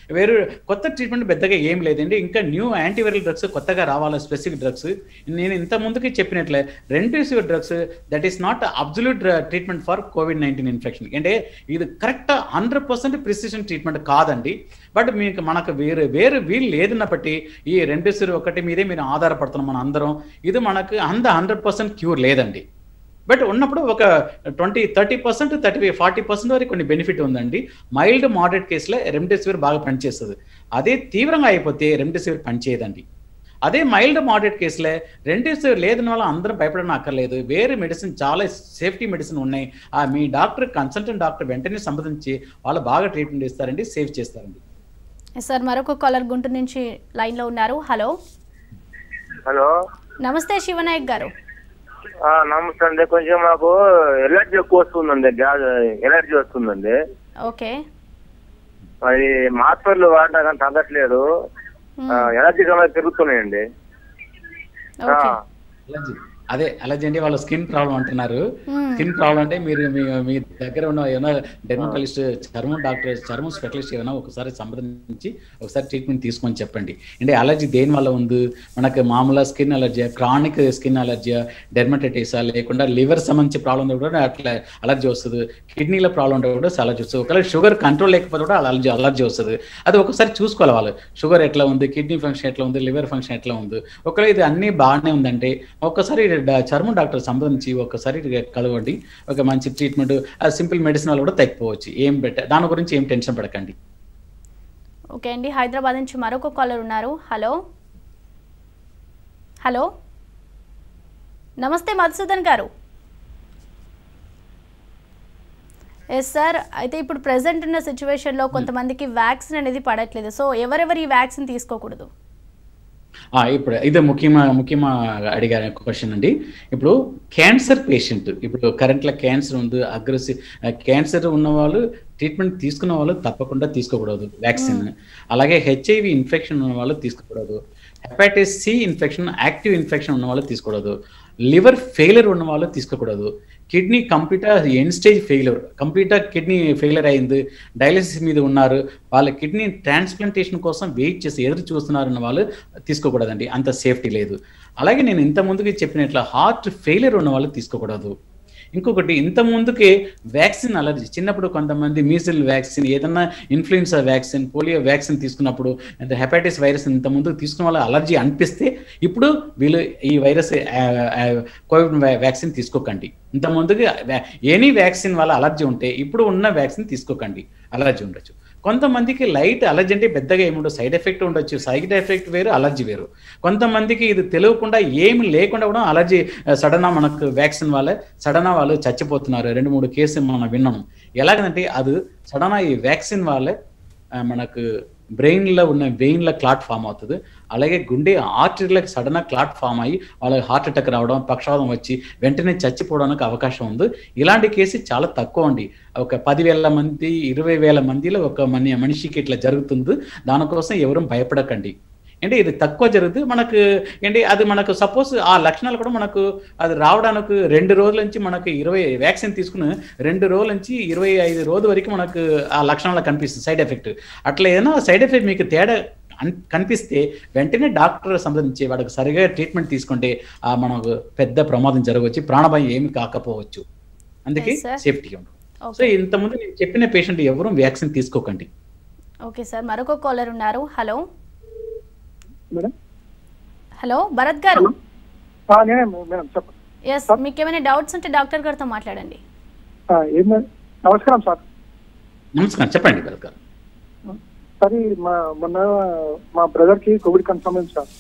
వేరే కొత్త ట్రీట్మెంట్ పెద్దగా ఏం లేదండి ఇంకా న్యూ యాంటీవైరల్ డ్రగ్స్ కొత్తగా రావాలి స్పెసిఫిక్ డ్రగ్స్ నేను ఇంత ముందుకి చెప్పినట్లే remdesivir drugs that is not absolute treatment for covid nineteen infection అంటే ఇది correct hundred percent precision treatment కాదండి బట్ మీకు మనకు వేరే వేరే వీలు లేదన్న బట్టి ఈ రెండేసివ్ ఒకటి మీదే మీరు ఆధారపడుతున్నాం మన అందరం ఇది మనకు అంత హండ్రెడ్ పర్సెంట్ క్యూర్ లేదండి బట్ ఉన్నప్పుడు ఒక twenty thirty percent thirty forty percent వరకు కొన్ని బెనిఫిట్ ఉందండి మైల్డ్ మోడరేట్ కేసులో రెమ్డెసివిర్ బాగా పనిచేస్తుంది అదే తీవ్రంగా అయిపోతే రెమ్డెసివిర్ పనిచేయదండి అదే మైల్డ్ మోడరేట్ కేసులే రెమ్డెసివిర్ లేదని వల్ల అందరం భయపడడం అక్కర్లేదు వేరే మెడిసిన్ చాలా సేఫ్టీ మెడిసిన్ ఉన్నాయి ఆ మీ డాక్టర్ కన్సల్టెంట్ డాక్టర్ వెంటనే సంప్రదించి వాళ్ళు బాగా ట్రీట్మెంట్ ఇస్తారండి సేవ్ చేస్తారండి సార్ మరొక కాలర్ గుంటూరు నుంచి లైన్లో ఉన్నారు హలో హలో నమస్తే శివనాయక్ గారు ఆ, నమస్తే అండి కొంచెం మాకు ఎలర్జీ ఎక్కువ వస్తుందండి గ్యాస్ ఎలర్జీ వస్తుందండి ఓకే అది మాత్రలు వాడినా కానీ తగ్గట్లేదు ఆ, ఎలర్జీ సమస్య పెరుగుతున్నాయండి ఆ, ఓకే అలర్జీ అదే అలర్జీ అంటే వాళ్ళ స్కిన్ ప్రాబ్లం అంటున్నారు Hmm. స్కిన్ ప్రాబ్లం అంటే మీరు మీ మీ దగ్గర ఉన్న ఏమైనా డెర్మటాలజిస్ట్ చర్మం డాక్టర్ చర్మం స్పెషలిస్ట్ ఏమైనా ఒకసారి సంప్రదించి ఒకసారి ట్రీట్మెంట్ తీసుకొని చెప్పండి అంటే అలర్జీ దేని వల్ల ఉంది మనకు మామూలుగా skin allergy chronic skin allergy డెర్మటైటిసా లేకుండా లివర్ సంబంధించి ప్రాబ్లం కూడా అట్లా అలర్జీ వస్తుంది కిడ్నీలో ప్రాబ్లం ఉంటే కూడా అలర్జీ వస్తుంది ఒకవేళ షుగర్ కంట్రోల్ లేకపోతే కూడా అలర్జీ అలర్జీ వస్తుంది అది ఒకసారి చూసుకోవాలి వాళ్ళు షుగర్ ఎట్లా ఉంది కిడ్నీ ఫంక్షన్ ఎట్లా ఉంది లివర్ ఫంక్షన్ ఎట్లా ఉంది ఒకవేళ ఇది అన్నీ బాగానే ఉందంటే ఒక్కసారి డా- చర్మం డాక్టర్ సంప్రదించి ఒకసారి కలవండి ఒక మంచి ట్రీట్మెంట్ సింపుల్ మెడిసిన్ వల్ల కూడా తగ్గిపోవచ్చు ఏం బెటర్ దాని గురించి ఏం టెన్షన్ పడకండి ఓకే అండి హైదరాబాద్ నుంచి మరొక కాలర్ ఉన్నారు హలో హలో నమస్తే మధుసూదన్ గారు ఎస్ సార్ అయితే ఇప్పుడు ప్రజెంట్ ఉన్న సిచ్యువేషన్లో కొంతమందికి వ్యాక్సిన్ అనేది పడట్లేదు సో ఎవరెవరు ఈ వ్యాక్సిన్ తీసుకోకూడదు ఆ, ఇప్పుడు ఇది ముఖ్యమైన ముఖ్యమా అడిగారు క్వశ్చన్ అండి ఇప్పుడు క్యాన్సర్ పేషెంట్ ఇప్పుడు కరెంట్లో క్యాన్సర్ ఉంది అగ్రెసివ్ క్యాన్సర్ ఉన్న వాళ్ళు ట్రీట్మెంట్ తీసుకున్న వాళ్ళు తప్పకుండా తీసుకోకూడదు వ్యాక్సిన్ అలాగే హెచ్ఐవి ఇన్ఫెక్షన్ ఉన్న వాళ్ళు తీసుకోకూడదు hepatitis C infection active infection ఉన్న వాళ్ళు తీసుకోకూడదు లివర్ ఫెయిలియర్ ఉన్న వాళ్ళు తీసుకోకూడదు kidney complete end stage failure complete kidney failure అయింది డయాలిసిస్ మీద ఉన్నారు వాళ్ళ కిడ్నీ ట్రాన్స్ప్లాంటేషన్ కోసం వెయిట్ చేసి ఎదురు చూస్తున్నారన్న వాళ్ళు తీసుకోకూడదండి అంత సేఫ్టీ లేదు అలాగే నేను ఇంత ముందుకి చెప్పినట్లు హార్ట్ ఫెయిలియర్ ఉన్న వాళ్ళు తీసుకోకూడదు ఇంకొకటి ఇంత ముందుకే వ్యాక్సిన్ అలర్జీ చిన్నప్పుడు కొంతమంది మీసిల్ వ్యాక్సిన్ ఏదన్నా ఇన్ఫ్లుయెన్సా వ్యాక్సిన్ పోలియో వ్యాక్సిన్ తీసుకున్నప్పుడు అంటే హెపాటిస్ వైరస్ ఇంత ముందు తీసుకున్న వాళ్ళ అలర్జీ అనిపిస్తే ఇప్పుడు వీళ్ళు ఈ వైరస్ కోవిడ్ వ్యాక్సిన్ తీసుకోకండి ఇంత ముందుకి ఎనీ వ్యాక్సిన్ వల్ల అలర్జీ ఉంటే ఇప్పుడు ఉన్న వ్యాక్సిన్ తీసుకోకండి అలర్జీ ఉండొచ్చు కొంతమందికి లైట్ అలర్జీ అంటే పెద్దగా ఏముండదు సైడ్ ఎఫెక్ట్ ఉండొచ్చు సైడ్ ఎఫెక్ట్ వేరు అలర్జీ వేరు కొంతమందికి ఇది తెలియకుండా ఏమి లేకుండా కూడా అలర్జీ సడన్ మనకు వ్యాక్సిన్ వల్ల సడన్ వాళ్ళు చచ్చిపోతున్నారు రెండు మూడు కేసులు మనం విన్నాము ఎలాగంటే అది సడన్ ఈ వ్యాక్సిన్ వల్లే ఆ, మనకు బ్రెయిన్లో ఉన్న వెయిన్లో క్లాట్ ఫామ్ అవుతుంది అలాగే గుండె ఆర్టరీలకు సడన్గా క్లాట్ ఫామ్ అయ్యి వాళ్ళకి హార్ట్ అటాక్ రావడం పక్షవాదం వచ్చి వెంటనే చచ్చిపోవడానికి అవకాశం ఉంది ఇలాంటి కేసు చాలా తక్కువ అండి ఒక పదివేల మంది ఇరవై వేల మందిలో ఒక మని మనిషికి ఇట్లా జరుగుతుంది దానికోసం ఎవరు భయపడకండి అంటే ఇది తక్కువ జరుగుతుంది మనకు ఏంటి అది మనకు సపోజ్ ఆ లక్షణాలు కూడా మనకు అది రావడానికి రెండు రోజుల నుంచి మనకు ఇరవై వ్యాక్సిన్ తీసుకుని రెండు రోజుల నుంచి ఇరవై ఐదు రోజుల వరకు మనకు ఆ లక్షణాలు కనిపిస్తుంది సైడ్ ఎఫెక్ట్ అట్లా ఏదైనా సైడ్ ఎఫెక్ట్ మీకు తేడా అన్- కనిపిస్తే వెంటనే డాక్టర్ సంప్రదించి వాడికి సరిగా ట్రీట్మెంట్ తీసుకుంటే ఆ మనకు పెద్ద ప్రమాదం జరగవచ్చు ప్రాణభయం ఏమి కాకపోవచ్చు అందుకే Yes, sir. సేఫ్టీ ఉండదు Okay. సో ఇంతకుముందు నేను చెప్పిన పేషెంట్ ఎవరు వ్యాక్సిన్ తీసుకోకండి ఓకే సార్ మరొక కాలర్ ఉన్నారు హలో మేడం హలో భరత్ గారు ఆ, నేనే మేడం చెప్పండి ఎస్ మీకు ఏమైనా డౌట్స్ ఉంటే డాక్టర్ గారితో మాట్లాడండి ఆ, ఏం మేడం? నమస్కారం సార్ నమస్కారం చెప్పండి వెల్కమ్ సార్ ఈ మా మొన్న మా బ్రదర్ కి కోవిడ్ కన్ఫర్మ్ అయింది సార్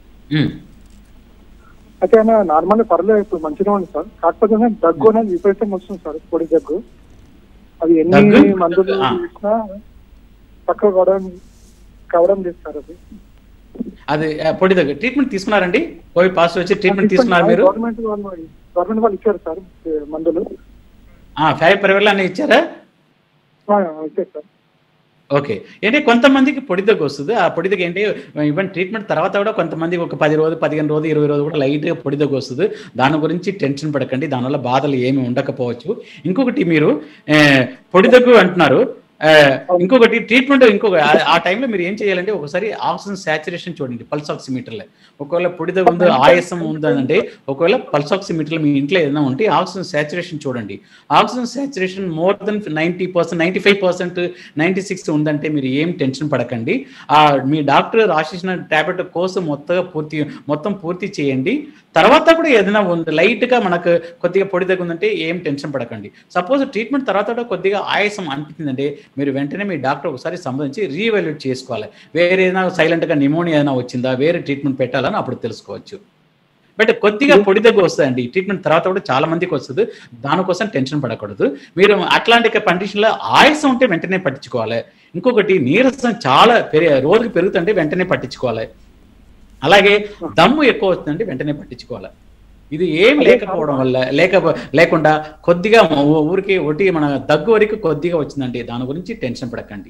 అయితే ఆయన నార్మల్ పర్లేదు ఇప్పుడు మంచిగా ఉంది సార్ కాకపోతే దగ్గు అనేది విపరీతంగా వస్తుంది సార్ పొడి దగ్గు అది ఎన్ని దగ్గు? మందులు ఆ. తీసుకున్నా తక్కువ కావడం కావడం లేదు సార్ అది అది ఆ, పొడి దగ్గర ట్రీట్మెంట్ తీసుకున్నారండి కోవిడ్ పాజిటివ్ వచ్చి ట్రీట్మెంట్ తీసుకున్నారు మీరు గవర్నమెంట్ వాళ్ళు గవర్నమెంట్ వాళ్ళు ఇచ్చారు సార్ ఏ, మందులు ఫైవ్ పరివర్లు అన్నీ ఇచ్చారా ఆ, ఇచ్చారు సార్ ఓకే ఏంటి కొంతమందికి పొడి దగ్గు వస్తుంది ఆ పొడి దగ్గర ఏంటి ఈవెన్ ట్రీట్మెంట్ తర్వాత కూడా కొంతమందికి ఒక పది రోజులు పదిహేను రోజులు ఇరవై రోజులు కూడా లైట్గా పొడి దగ్గు వస్తుంది దాని గురించి టెన్షన్ పడకండి దానివల్ల బాధలు ఏమి ఉండకపోవచ్చు ఇంకొకటి మీరు ఏ, పొడి దగ్గు అంటున్నారు ఆ, ఇంకొకటి ట్రీట్మెంట్ ఇంకొక ఆ- ఆ టైంలో మీరు ఏం చేయాలంటే ఒకసారి ఆక్సిజన్ సాచురేషన్ చూడండి పల్స్ ఆక్సిమీటర్లో ఒకవేళ పొడిద ఉందో ఆయాసం ఉందంటే ఒకవేళ పల్స్ ఆక్సిమీటర్లో మీ ఇంట్లో ఏదైనా ఉంటే ఆక్సిజన్ సాచురేషన్ చూడండి oxygen saturation more than ninety percent ninety five percent ninety six ఉందంటే మీరు ఏం టెన్షన్ పడకండి ఆ మీ డాక్టర్ రాసేసిన టాబ్లెట్ కోసం మొత్తంగా పూర్తి మొత్తం పూర్తి చేయండి తర్వాత కూడా ఏదైనా ఉంది లైట్ గా మనకు కొద్దిగా పొడి దగ్గర ఉందంటే ఏం టెన్షన్ పడకండి సపోజ్ ట్రీట్మెంట్ తర్వాత కూడా కొద్దిగా ఆయాసం అనిపించిందంటే మీరు వెంటనే మీ డాక్టర్ ఒకసారి సంబంధించి రీవాల్యూట్ చేసుకోవాలి వేరే ఏదైనా సైలెంట్ గా నిమోనియా ఏదైనా వచ్చిందా వేరే ట్రీట్మెంట్ పెట్టాలని అప్పుడు తెలుసుకోవచ్చు బట్ కొద్దిగా పొడి దగ్గర వస్తుందండి ట్రీట్మెంట్ తర్వాత కూడా చాలా మందికి వస్తుంది దానికోసం టెన్షన్ పడకూడదు మీరు అట్లాంటి కండిషన్లో ఆయాసం ఉంటే వెంటనే పట్టించుకోవాలి ఇంకొకటి నీరసం చాలా పెరిగి రోజుకి పెరుగుతుంటే వెంటనే పట్టించుకోవాలి అలాగే దమ్ము ఎక్కువ వస్తుందంటే వెంటనే పట్టించుకోవాలి ఇది ఏం లేకపోవడం వల్ల లేక లేకుండా కొద్దిగా ఊ- ఊరికి ఒకటి మన దగ్గు వరకు కొద్దిగా వచ్చిందండి దాని గురించి టెన్షన్ పడకండి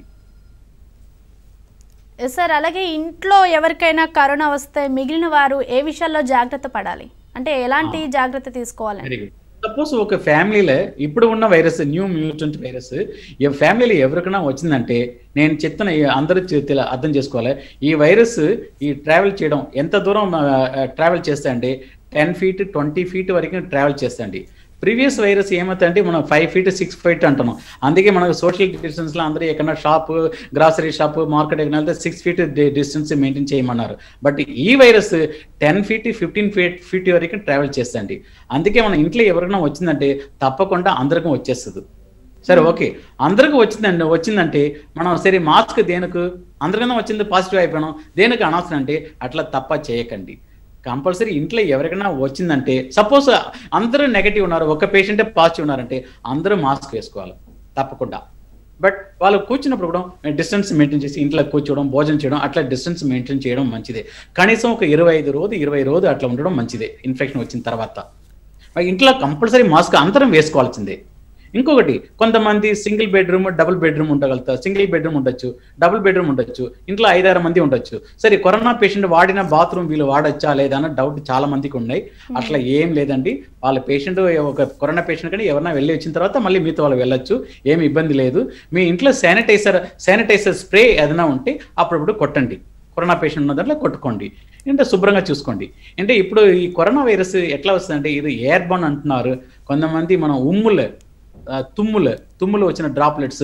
ఎస్ సార్ అలాగే ఇంట్లో ఎవరికైనా కరోనా వస్తే మిగిలిన వారు ఏ విషయాల్లో జాగ్రత్త పడాలి అంటే ఎలాంటి జాగ్రత్త తీసుకోవాలి వెరీ గుడ్ సపోజ్ ఒక ఫ్యామిలీలో ఇప్పుడు ఉన్న వైరస్ న్యూ మ్యూటెంట్ వైరస్ ఈ ఫ్యామిలీలో ఎవరికైనా వచ్చిందంటే నేను చెప్తున్న ఈ అందరూ చె- తెల- అర్థం చేసుకోవాలి ఈ వైరస్ ఈ ట్రావెల్ చేయడం ఎంత దూరం ట్రావెల్ చేస్తా అంటే టెన్ ఫీట్ ట్వంటీ ఫీట్ వరకు ట్రావెల్ చేస్తండి ప్రీవియస్ వైరస్ ఏమవుతుందంటే మనం ఫైవ్ ఫీట్ సిక్స్ ఫీట్ అంటున్నాం అందుకే మనకు సోషల్ డిస్టెన్స్ లో అందరూ ఎక్కడన్నా షాప్ గ్రాసరీ షాప్ మార్కెట్ ఎక్కడ వెళ్తే సిక్స్ ఫీట్ డిస్టెన్స్ మెయింటైన్ చేయమన్నారు బట్ ఈ virus ten feet fifteen feet feet వరకు ట్రావెల్ చేస్తండి అందుకే మన ఇంట్లో ఎవరైనా వచ్చిందంటే తప్పకుండా అందరికీ వచ్చేస్తుంది సరే ఓకే అందరికి వచ్చిందండి వచ్చిందంటే మనం సరే మాస్క్ దేనికి అందరికన్నా వచ్చింది పాజిటివ్ అయిపోయినాం దేనికి అనవసరం అంటే అట్లా తప్ప చేయకండి కంపల్సరీ ఇంట్లో ఎవరికైనా వచ్చిందంటే సపోజ్ అందరూ నెగటివ్ ఉన్నారు ఒక పేషెంటే పాజిటివ్ ఉన్నారంటే అందరూ మాస్క్ వేసుకోవాలి తప్పకుండా బట్ వాళ్ళు కూర్చున్నప్పుడు కూడా డిస్టెన్స్ మెయింటైన్ చేసి ఇంట్లో కూర్చోవడం భోజనం చేయడం అట్లా డిస్టెన్స్ మెయింటైన్ చేయడం మంచిదే కనీసం ఒక ఇరవై ఐదు రోజు ఇరవై రోజు అట్లా ఉండడం మంచిదే ఇన్ఫెక్షన్ వచ్చిన తర్వాత మరి ఇంట్లో కంపల్సరీ మాస్క్ అందరం వేసుకోవాల్సిందే ఇంకొకటి కొంతమంది సింగిల్ బెడ్రూమ్ డబుల్ బెడ్రూమ్ ఉండగలుగుతారు సింగిల్ బెడ్రూమ్ ఉండొచ్చు డబుల్ బెడ్రూమ్ ఉండొచ్చు ఇంట్లో ఐదారు మంది ఉండొచ్చు సరే కరోనా పేషెంట్ వాడిన బాత్రూమ్ వీళ్ళు వాడచ్చా లేదా అన్న డౌట్ చాలా మందికి ఉన్నాయి అట్లా ఏం లేదండి వాళ్ళ పేషెంట్ ఒక కరోనా పేషెంట్ కానీ ఎవరైనా వెళ్ళి వచ్చిన తర్వాత మళ్ళీ మీతో వాళ్ళు వెళ్ళొచ్చు ఏమి ఇబ్బంది లేదు మీ ఇంట్లో శానిటైజర్ శానిటైజర్ స్ప్రే ఏదైనా ఉంటే అప్పుడప్పుడు కొట్టండి కరోనా పేషెంట్ ఉన్న దాంట్లో కొట్టుకోండి అంటే శుభ్రంగా చూసుకోండి అంటే ఇప్పుడు ఈ కరోనా వైరస్ ఎట్లా వస్తుందంటే ఇది ఎయిర్ బర్న్ అంటున్నారు కొంతమంది మనం ఉమ్ములు ఆ, తుమ్ములు తుమ్ములు వచ్చిన డ్రాప్లెట్స్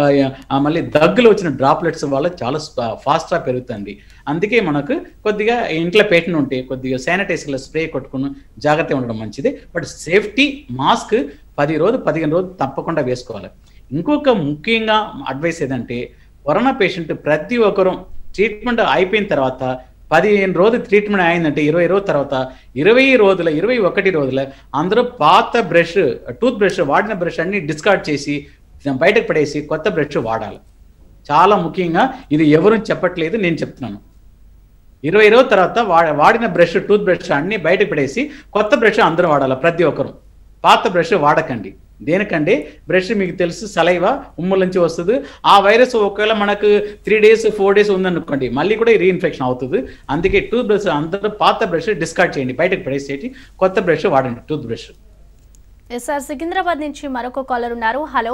మళ్ళీ దగ్గులు వచ్చిన డ్రాప్లెట్స్ వల్ల చాలా ఫాస్ట్గా పెరుగుతుంది అందుకే మనకు కొద్దిగా ఇంట్లో పేటెంట్ ఉంటే కొద్దిగా శానిటైజర్ల స్ప్రే కొట్టుకుని జాగ్రత్తగా ఉండడం మంచిది బట్ సేఫ్టీ మాస్క్ పది రోజు పదిహేను రోజు తప్పకుండా వేసుకోవాలి ఇంకొక ముఖ్యంగా అడ్వైస్ ఏదంటే కరోనా పేషెంట్ ప్రతి ఒక్కరూ ట్రీట్మెంట్ అయిపోయిన తర్వాత పదిహేను రోజులు ట్రీట్మెంట్ అయిందంటే ఇరవై రోజుల తర్వాత ఇరవై రోజుల ఇరవై ఒకటి రోజుల అందరూ పాత బ్రష్ టూత్ బ్రష్ వాడిన బ్రష్ అన్ని డిస్కార్డ్ చేసి బయటకు పడేసి కొత్త బ్రష్ వాడాలి చాలా ముఖ్యంగా ఇది ఎవరు చెప్పట్లేదు నేను చెప్తున్నాను ఇరవై రోజుల తర్వాత వా- వాడిన బ్రష్ టూత్ బ్రష్ అన్ని బయటకు పడేసి కొత్త బ్రష్ అందరూ వాడాలి ప్రతి ఒక్కరు పాత బ్రష్ వాడకండి దేనికంటే బ్రష్ మీకు తెలుసు సలైవా ఉమ్ముల నుంచి వస్తుంది ఆ వైరస్ ఒకవేళ మనకు త్రీ డేస్ ఫోర్ డేస్ ఉందనుకోండి మళ్ళీ కూడా రీఇన్ఫెక్షన్ అవుతుంది అందుకే టూత్ బ్రష్ అందరూ పాత బ్రష్ డిస్కార్డ్ చేయండి బయటకు పడేసేటి కొత్త బ్రష్ వాడండి tooth brush yes sir Secunderabad నుంచి మరొక కాలర్ ఉన్నారు హలో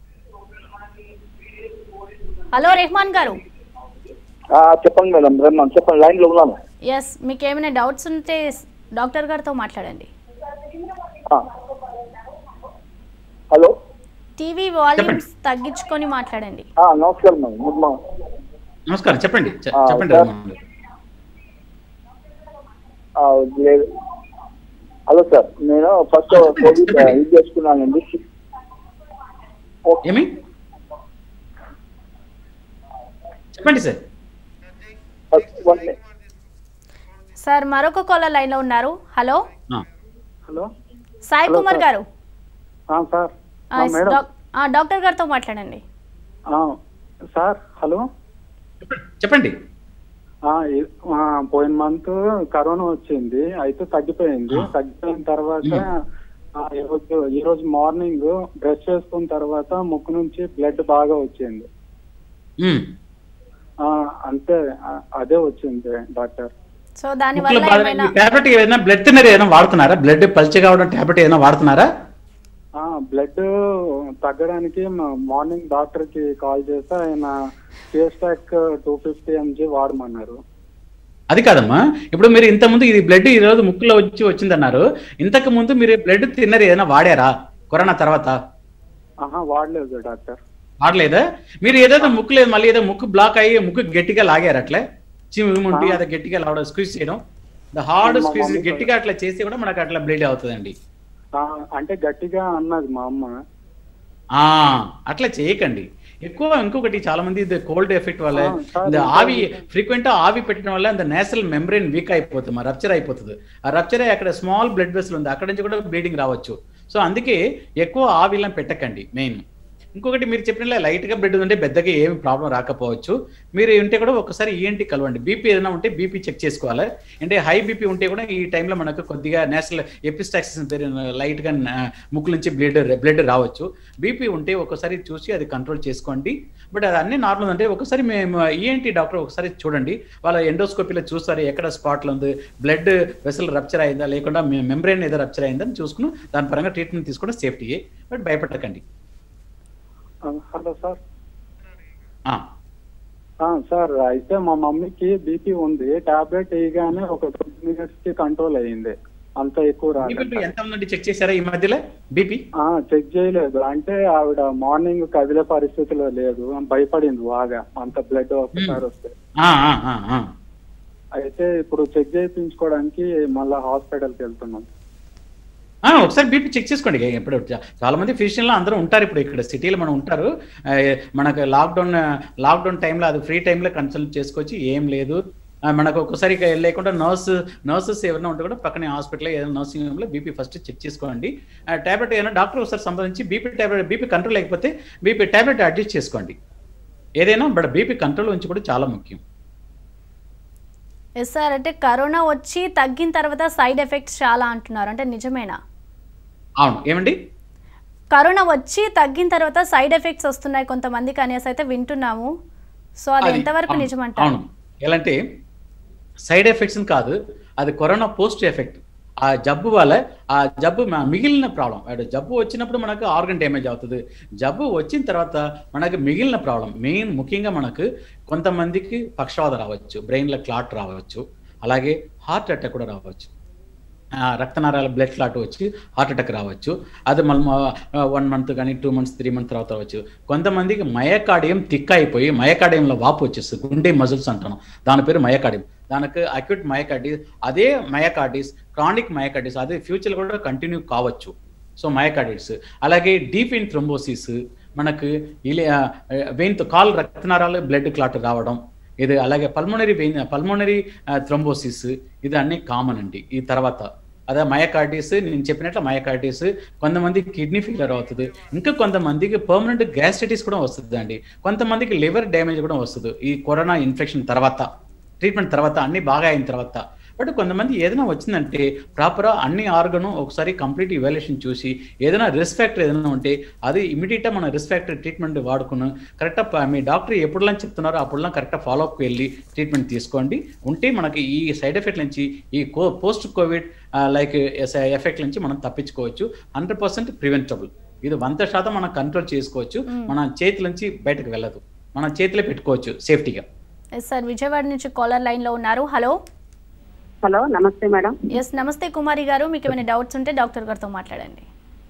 హలో రెహమాన్ గారు ఆ, చెప్పండి మేడం రమ్మా చెప్పండి లైన్ లో ఉన్నాను ఎస్ మీకు ఏమైనా డౌట్స్ ఉంటే డాక్టర్ గారితో మాట్లాడండి ఆ. హలో టీవీ వాల్యూమ్స్ తగ్గించుకొని మాట్లాడండి ఆ, నమస్కారం మేడం గుడ్ మార్నింగ్ నమస్కారం చెప్పండి చె- ఆ, చెప్పండి సార్. రమణ గారు. ఆ, లేదు హలో సార్ నేను ఫస్ట్ కోవిడ్ ఇది చేసుకున్నానండి ఏమి చెప్పండి సార్ సార్ మరొక కాలర్ లైన్లో ఉన్నారు హలో ఆ, hello Sai hello, Kumar sir. గారు ఆ, సార్ ఆ, ఆ, మేడం డాక్- ఆ, డాక్టర్ గారితో మాట్లాడండి ఆ, సార్ హలో చెప్పండి ఆ, ఈ- ఆ, పోయిన మంత్ కరోనా వచ్చింది అయితే తగ్గిపోయింది ఆ. తగ్గిపోయిన తర్వాత మ్మ్. ఆ, ఈ రోజు ఈ రోజు మార్నింగ్ బ్రష్ చేసుకున్న తర్వాత ముక్కు నుంచి బ్లడ్ బాగా వచ్చింది ఉమ్. ఆ, అంతే ఆ, అదే వచ్చింది డాక్టర్ సో దాని ముక్కులో వల్ల బాధ- ఏమైనా ఈ టాబ్లెట్ ఏదైనా బ్లడ్ థిన్నర్ ఏదైనా వాడుతున్నారా బ్లడ్ పల్చ కావడం టాబ్లెట్ ఏదైనా వాడుతున్నారా ఆ, బ్లడ్ తగ్గడానికి మార్నింగ్ డాక్టర్ కి కాల్ చేస్తే ఆయన కేస్టాక్ టూ ఫిఫ్టీ ఎంజీ వాడమన్నారు అది కాదమ్మా ఇప్పుడు మీరు ఇంత ముందు ఇది బ్లడ్ ఈ రోజు ముక్కులో వచ్చి వచ్చిందన్నారు ఇంతకు ముందు మీరు బ్లడ్ తిన్నది ఏదైనా వాడారా కరోనా తర్వాత ఆహా వాడలేదు డాక్టర్ వాడలేదా మీరు ఏదైతే ముక్కు లేదు మళ్ళీ ఏదో ముక్కు బ్లాక్ అయ్యి ముక్కు గట్టిగా లాగారు అట్లే చిమ్ముంటి అది గట్టిగా లావడం స్క్వీజ్ చేయడం ద హార్డ్ మా స్క్వీజ్ మమ్మీ గట్టిగా అట్లా చేసి కూడా మనకు అట్లా బ్లీడ్ అవుతుందండి ఆ, అంటే గట్టిగా అన్నది మా అమ్మ ఆ అట్లా చేయకండి ఎక్కువ ఇంకొకటి చాలా మంది ఇది కోల్డ్ ఎఫెక్ట్ వల్ల ఆ, సార్, இந்த ఇంకా ఆవి ఫ్రీక్వెంట్ ఆవి పెట్టడం వల్ల அந்த నేషనల్ మెంబ్రెయిన్ వీక్ అయిపోతుంది రప్చర్ అయిపోతుంది ఆ రప్చర్ అయ్యి అక్కడ స్మాల్ బ్లడ్ వెసల్ ఉంది అక్కడ నుంచి కూడా బ్లీడింగ్ రావచ్చు సో అందుకే ఎక్కువ ఆవిలను పెట్టకండి మెయిన్ ఇంకొకటి మీరు చెప్పినట్లే లైట్ గా బ్లడ్ ఉంటే పెద్దగా ఏమి ప్రాబ్లం రాకపోవచ్చు మీరు ఉంటే కూడా ఒకసారి ఈఎన్టీ కలవండి బీపీ ఏదైనా ఉంటే బీపీ చెక్ చేసుకోవాలి అంటే హై బీపీ ఉంటే కూడా ఈ టైంలో మనకు కొద్దిగా నేషనల్ ఎపిస్టాక్సిస్ పేరు లైట్ గా నా- ముక్కు నుంచి బ్లడ్ బ్లడ్ రావచ్చు బీపీ ఉంటే ఒకసారి చూసి అది కంట్రోల్ చేసుకోండి బట్ అది అన్ని నార్మల్ అంటే ఒకసారి మేము ఈఎన్టీ డాక్టర్ ఒకసారి చూడండి వాళ్ళ ఎండోస్కోపీలో చూస్తారు ఎక్కడ స్పాట్లు ఉంది బ్లడ్ వెసల్ రప్చర్ అయిందా లేకుండా మెంబ్రెయిన్ ఏదో రప్చర్ అయిందా అని చూసుకుని దాని పరంగా ట్రీట్మెంట్ తీసుకోవడం సేఫ్టీ బట్ భయపెట్టకండి ఆ, హలో సార్ ఆ, ఆ, సార్ అయితే మా మమ్మీకి బీపీ ఉంది టాబ్లెట్ వేయగానే ఒక ట్వంటీ మినిట్స్ కి కంట్రోల్ అయ్యింది అంత ఎక్కువ బీపీ రాలేదు ఎంత ఉందండి చెక్ చేశారా ఈ మధ్యలో బీపీ ఆ చెక్ చేయలేదు అంటే ఆవిడ మార్నింగ్ కదిలే పరిస్థితిలో లేదు భయపడింది బాగా అంత బ్లడ్ ఒకసారి వస్తే అయితే ఇప్పుడు చెక్ చేయించుకోవడానికి మళ్ళీ హాస్పిటల్కి వెళ్తున్నాం ఒకసారి బీపీ చెక్ చేసుకోండి ఇక ఇప్పుడు చా- చాలా మంది ఫిజిషియన్లు అందరూ ఉంటారు ఇప్పుడు ఇక్కడ సిటీలో మనం ఉంటారు ఆ, మనకు లాక్డౌన్ లాక్డౌన్ టైంలో అది ఫ్రీ టైంలో కన్సల్ట్ చేసుకోవచ్చు ఏం లేదు ఆ, మనకు ఒకసారి ఇక లేకుండా నర్స్ నర్సెస్ ఎవరైనా ఉంటే కూడా పక్కనే హాస్పిటల్ ఏదైనా నర్సింగ్ హోమ్లో బీపీ ఫస్ట్ చెక్ చేసుకోండి టాబ్లెట్ ఏదైనా డాక్టర్ ఒకసారి సంబంధించి బీపీ టాబ్లెట్ బీపీ కంట్రోల్ అయిపోతే బీపీ టాబ్లెట్ అడ్జస్ట్ చేసుకోండి ఏదైనా బట్ బీపీ కంట్రోల్ ఉంచి కూడా చాలా ముఖ్యం ఎస్ సార్ అంటే కరోనా వచ్చి తగ్గిన తర్వాత సైడ్ ఎఫెక్ట్స్ చాలా అంటున్నారు అంటే నిజమేనా అవును ఏమండి కరోనా వచ్చి తగ్గిన తర్వాత సైడ్ ఎఫెక్ట్స్ వస్తున్నాయి కొంతమందికి అనేసి అయితే వింటున్నాము సో అది అది- ఎంతవరకు అవును, నిజమంటారు అవును ఎలా అంటే సైడ్ ఎఫెక్ట్స్ కాదు అది కరోనా పోస్ట్ ఎఫెక్ట్ ఆ జబ్బు వల్ల ఆ జబ్బు మ- మిగిలిన ప్రాబ్లం అంటే జబ్బు వచ్చినప్పుడు మనకు ఆర్గన్ డ్యామేజ్ అవుతుంది జబ్బు వచ్చిన తర్వాత మనకు మిగిలిన ప్రాబ్లం మెయిన్ ముఖ్యంగా మనకు కొంతమందికి పక్షవాతం రావచ్చు బ్రెయిన్లో క్లాట్ రావచ్చు అలాగే హార్ట్ అటాక్ కూడా రావచ్చు ఆ, రక్తనాళాల బ్లడ్ క్లాట్ వచ్చి హార్ట్ అటాక్ రావచ్చు అది మళ్ళీ వన్ మంత్ కానీ టూ మంత్స్ త్రీ మంత్ తర్వాత రావచ్చు కొంతమందికి మయకాడియం థిక్ అయిపోయి మయకాడియంలో వాపు వచ్చేస్తుంది గుండె మజిల్స్ అంటాను దాని పేరు మయకాడియం దానికి అక్యూట్ మయకార్డిస్ అదే మయకార్డిస్ క్రానిక్ మయకార్డిస్ అదే ఫ్యూచర్ కూడా కంటిన్యూ కావచ్చు సో మయకార్డిస్ అలాగే డీప్ ఇన్ థ్రోంబోసిస్ మనకు ఇలి వెయిన్తో కాల్ రక్తనాళాలు బ్లడ్ క్లాట్ రావడం ఇది అలాగే పల్మోనరీ వెయిన్ పల్మోనరీ థ్రోంబోసిస్ ఇది అన్ని కామన్ అండి ఈ తర్వాత అదే మయకార్డిస్ నేను చెప్పినట్లు మయకార్డిస్ కొంతమంది కిడ్నీ ఫెయిలియర్ అవుతుంది ఇంకా కొంతమందికి పర్మనెంట్ గ్యాస్ట్రైటిస్ కూడా వస్తుంది అండి కొంతమందికి లివర్ డ్యామేజ్ కూడా వస్తుంది ఈ కరోనా ఇన్ఫెక్షన్ తర్వాత ట్రీట్మెంట్ తర్వాత అన్ని బాగా అయిన తర్వాత బట్ కొంతమంది ఏదైనా వచ్చిందంటే ప్రాపర్ అన్ని ఆర్గను ఒకసారి కంప్లీట్ ఇవాల్యుయేషన్ చూసి ఏదైనా రిస్క్ ఫ్యాక్టర్ ఏదైనా ఉంటే అది ఇమీడియట్గా మన రిస్క్ ఫ్యాక్టర్ ట్రీట్మెంట్ వాడుకుని కరెక్ట్గా మీ డాక్టర్ ఎప్పుడులా చెప్తున్నారో అప్పుడులా కరెక్ట్గా ఫాలోఅప్కి వెళ్ళి ట్రీట్మెంట్ తీసుకోండి ఉంటే మనకి ఈ సైడ్ ఎఫెక్ట్ నుంచి ఈ కో పోస్ట్ కోవిడ్ లైక్ ఎఫెక్ట్ నుంచి మనం తప్పించుకోవచ్చు హండ్రెడ్ పర్సెంట్ ప్రివెంటబుల్ ఇది వంద శాతం మనం కంట్రోల్ చేసుకోవచ్చు మన చేతి నుంచి బయటకు వెళ్ళదు మన చేతిలో పెట్టుకోవచ్చు సేఫ్టీగా ఎస్ సార్ విజయవాడ నుంచి కాలర్ లైన్ లో ఉన్నారు హలో హలో నమస్తే మేడం ఎస్ నమస్తే కుమారి గారు మీకు ఏమైనా డౌట్స్ ఉంటే డాక్టర్ గారితో మాట్లాడండి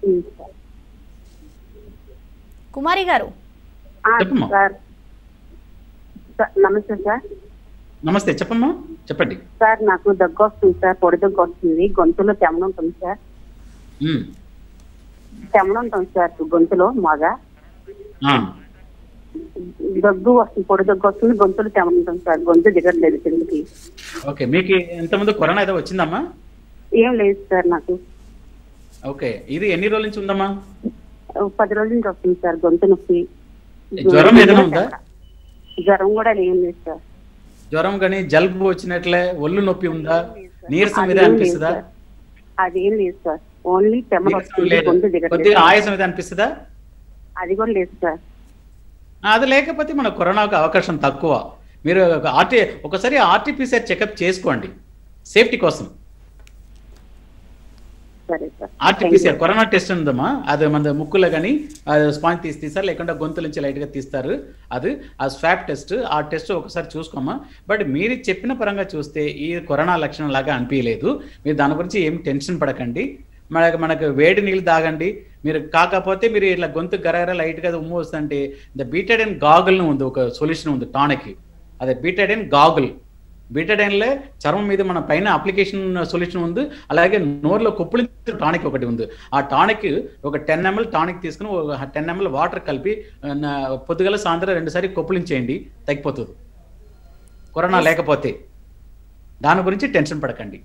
కుమారి గారు ఆ, చెప్పమ్మా. సార్ సార్, నమస్తే సార్ నమస్తే చెప్పమ్మా చెప్పండి సార్ నాకు దగ్గు వస్తుంది సార్ పొడి దగ్గు వస్తుంది గొంతులో తెమన ఉంటుంది సార్ ఉమ్, తెమన ఉంటుంది సార్ గొంతులో మాగా ఆ, దగ్గు వస్తుంది పొడి దగ్గు వస్తుంది గొంతులో తెమన ఉంటుంది సార్ గొంతు దిగట్లేదు కిందకి ఓకే మీకు ఎంతమంది కరోనా ఏదో వచ్చిందమ్మా ఏం లేదు సార్ నాకు ఓకే ఇది ఎన్ని రోజుల నుంచి ఉందమ్మా ఓ పది రోజుల నుంచి వస్తుంది సార్ గొంతు నొప్పి జ్వరం ఏదైనా ఉందా జ్వరం కూడా ఏం లేదు సార్ జ్వరం కానీ జలుబు వచ్చినట్లే ఒళ్ళు నొప్పి ఉందా నీరసం మీద అదేం లేదు అనిపిస్తుందా సార్. అదేం లేదు సార్ ఓన్లీ తెమన నీరసం వస్తుంది లేదు గొంతు దిగట్లేదు కొద్దిగా ఆయాసం మీద అనిపిస్తుందా అది కూడా లేదు సార్ ఆ, అది లేకపోతే మన కరోనాకు అవకాశం తక్కువ మీరు ఒక ఆర్టీ ఒకసారి ఆర్టీపీసీఆర్ చెకప్ చేసుకోండి సేఫ్టీ కోసం సరే సార్ ఆర్టీపీసీఆర్ కరోనా టెస్ట్ ఉందమ్మా అది మన ముక్కులో కానీ స్పాంజ్ తీసి తీస్తారు లేకుంటే గొంతు నుంచి లైట్గా తీస్తారు అది ఆ స్వాబ్ టెస్ట్ ఆ టెస్ట్ ఒకసారి చూసుకోమా బట్ మీరు చెప్పిన పరంగా చూస్తే ఈ కరోనా లక్షణం లాగా అనిపించలేదు మీరు దాని గురించి ఏం టెన్షన్ పడకండి మనకు మనకు వేడి నీళ్ళు తాగండి మీరు కాకపోతే మీరు ఇట్లా గొంతు గరగర లైట్గా ఉమ్ము వస్తుంటే ద బీటెడ్ గాగుల్ ఉంది ఒక సొల్యూషన్ ఉంది టానిక్ అదే బీటెడ్ గాగుల్ బీటడైన్లే చర్మం మీద మన పైన అప్లికేషన్ సొల్యూషన్ ఉంది అలాగే నోరులో కొప్పులించే టానిక్ ఒకటి ఉంది ఆ టానిక్ ఒక టెన్ ఎంఎల్ టానిక్ తీసుకుని ఒక టెన్ ఎంఎల్ వాటర్ కలిపి ఆ, నా- పొద్దుగల సాయంత్రం రెండుసారి కొప్పులించేయండి తగ్గిపోతుంది కరోనా లేకపోతే దాని గురించి టెన్షన్ పడకండి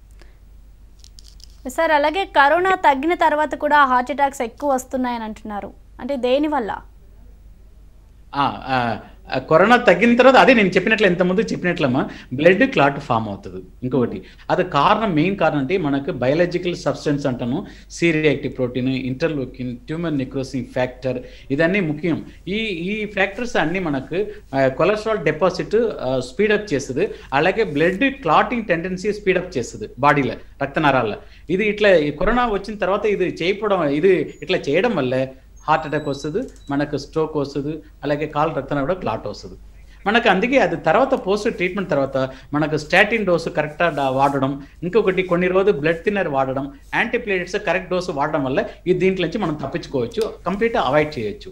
సార్ అలాగే కరోనా తగ్గిన తర్వాత కూడా హార్ట్ అటాక్స్ ఎక్కువ వస్తున్నాయని అంటున్నారు అంటే దేని వల్ల ఆ, ఆ, ఆ, కరోనా తగ్గిన తర్వాత అదే నేను చెప్పినట్లు ఎంతమంది చెప్పినట్లమ్మా బ్లడ్ క్లాట్ ఫామ్ అవుతుంది ఇంకొకటి అది కారణం మెయిన్ కారణం అంటే మనకు బయాలజికల్ సబ్స్టెన్స్ అంటాను C reactive protein interleukin tumour necrosis factor ఇదన్నీ ముఖ్యం ఈ ఈ ఫ్యాక్టర్స్ అన్నీ మనకు కొలెస్ట్రాల్ డిపాజిట్ స్పీడప్ చేస్తుంది అలాగే బ్లడ్ క్లాటింగ్ టెండెన్సీ స్పీడప్ చేస్తుంది బాడీలో రక్తనరాల్లో ఇది ఇట్లా ఈ కరోనా వచ్చిన తర్వాత ఇది చేయకపోవడం ఇది ఇట్లా చేయడం వల్లే హార్ట్ అటాక్ వస్తుంది మనకు స్ట్రోక్ వస్తుంది అలాగే కాలు రక్తం కూడా క్లాట్ వస్తుంది మనకు అందుకే అది తర్వాత పోస్ట్ ట్రీట్మెంట్ తర్వాత మనకు స్టాటిన్ డోసు కరెక్ట్గా వాడడం ఇంకొకటి కొన్ని రోజులు బ్లడ్ థిన్నర్ వాడడం యాంటీప్లేటెట్స్ కరెక్ట్ డోసు వాడడం వల్ల ఈ దీంట్లో నుంచి మనం తప్పించుకోవచ్చు కంప్లీట్గా అవాయిడ్ చేయొచ్చు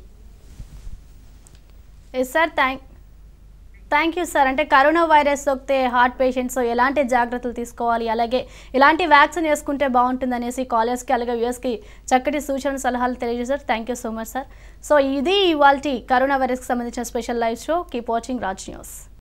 yes sir thank thank you sir అంటే కరోనా వైరస్ సోకితే హార్ట్ పేషెంట్స్ ఎలాంటి జాగ్రత్తలు తీసుకోవాలి అలాగే ఇలాంటి వ్యాక్సిన్ వేసుకుంటే బాగుంటుంది అనేసి కాలేజ్కి అలాగే వ్యూస్కి చక్కటి సూచనలు సలహాలు తెలియజేశారు thank you so much sir so ఇది ఇవాళ కరోనా వైరస్కి సంబంధించిన special live show keep watching Raj news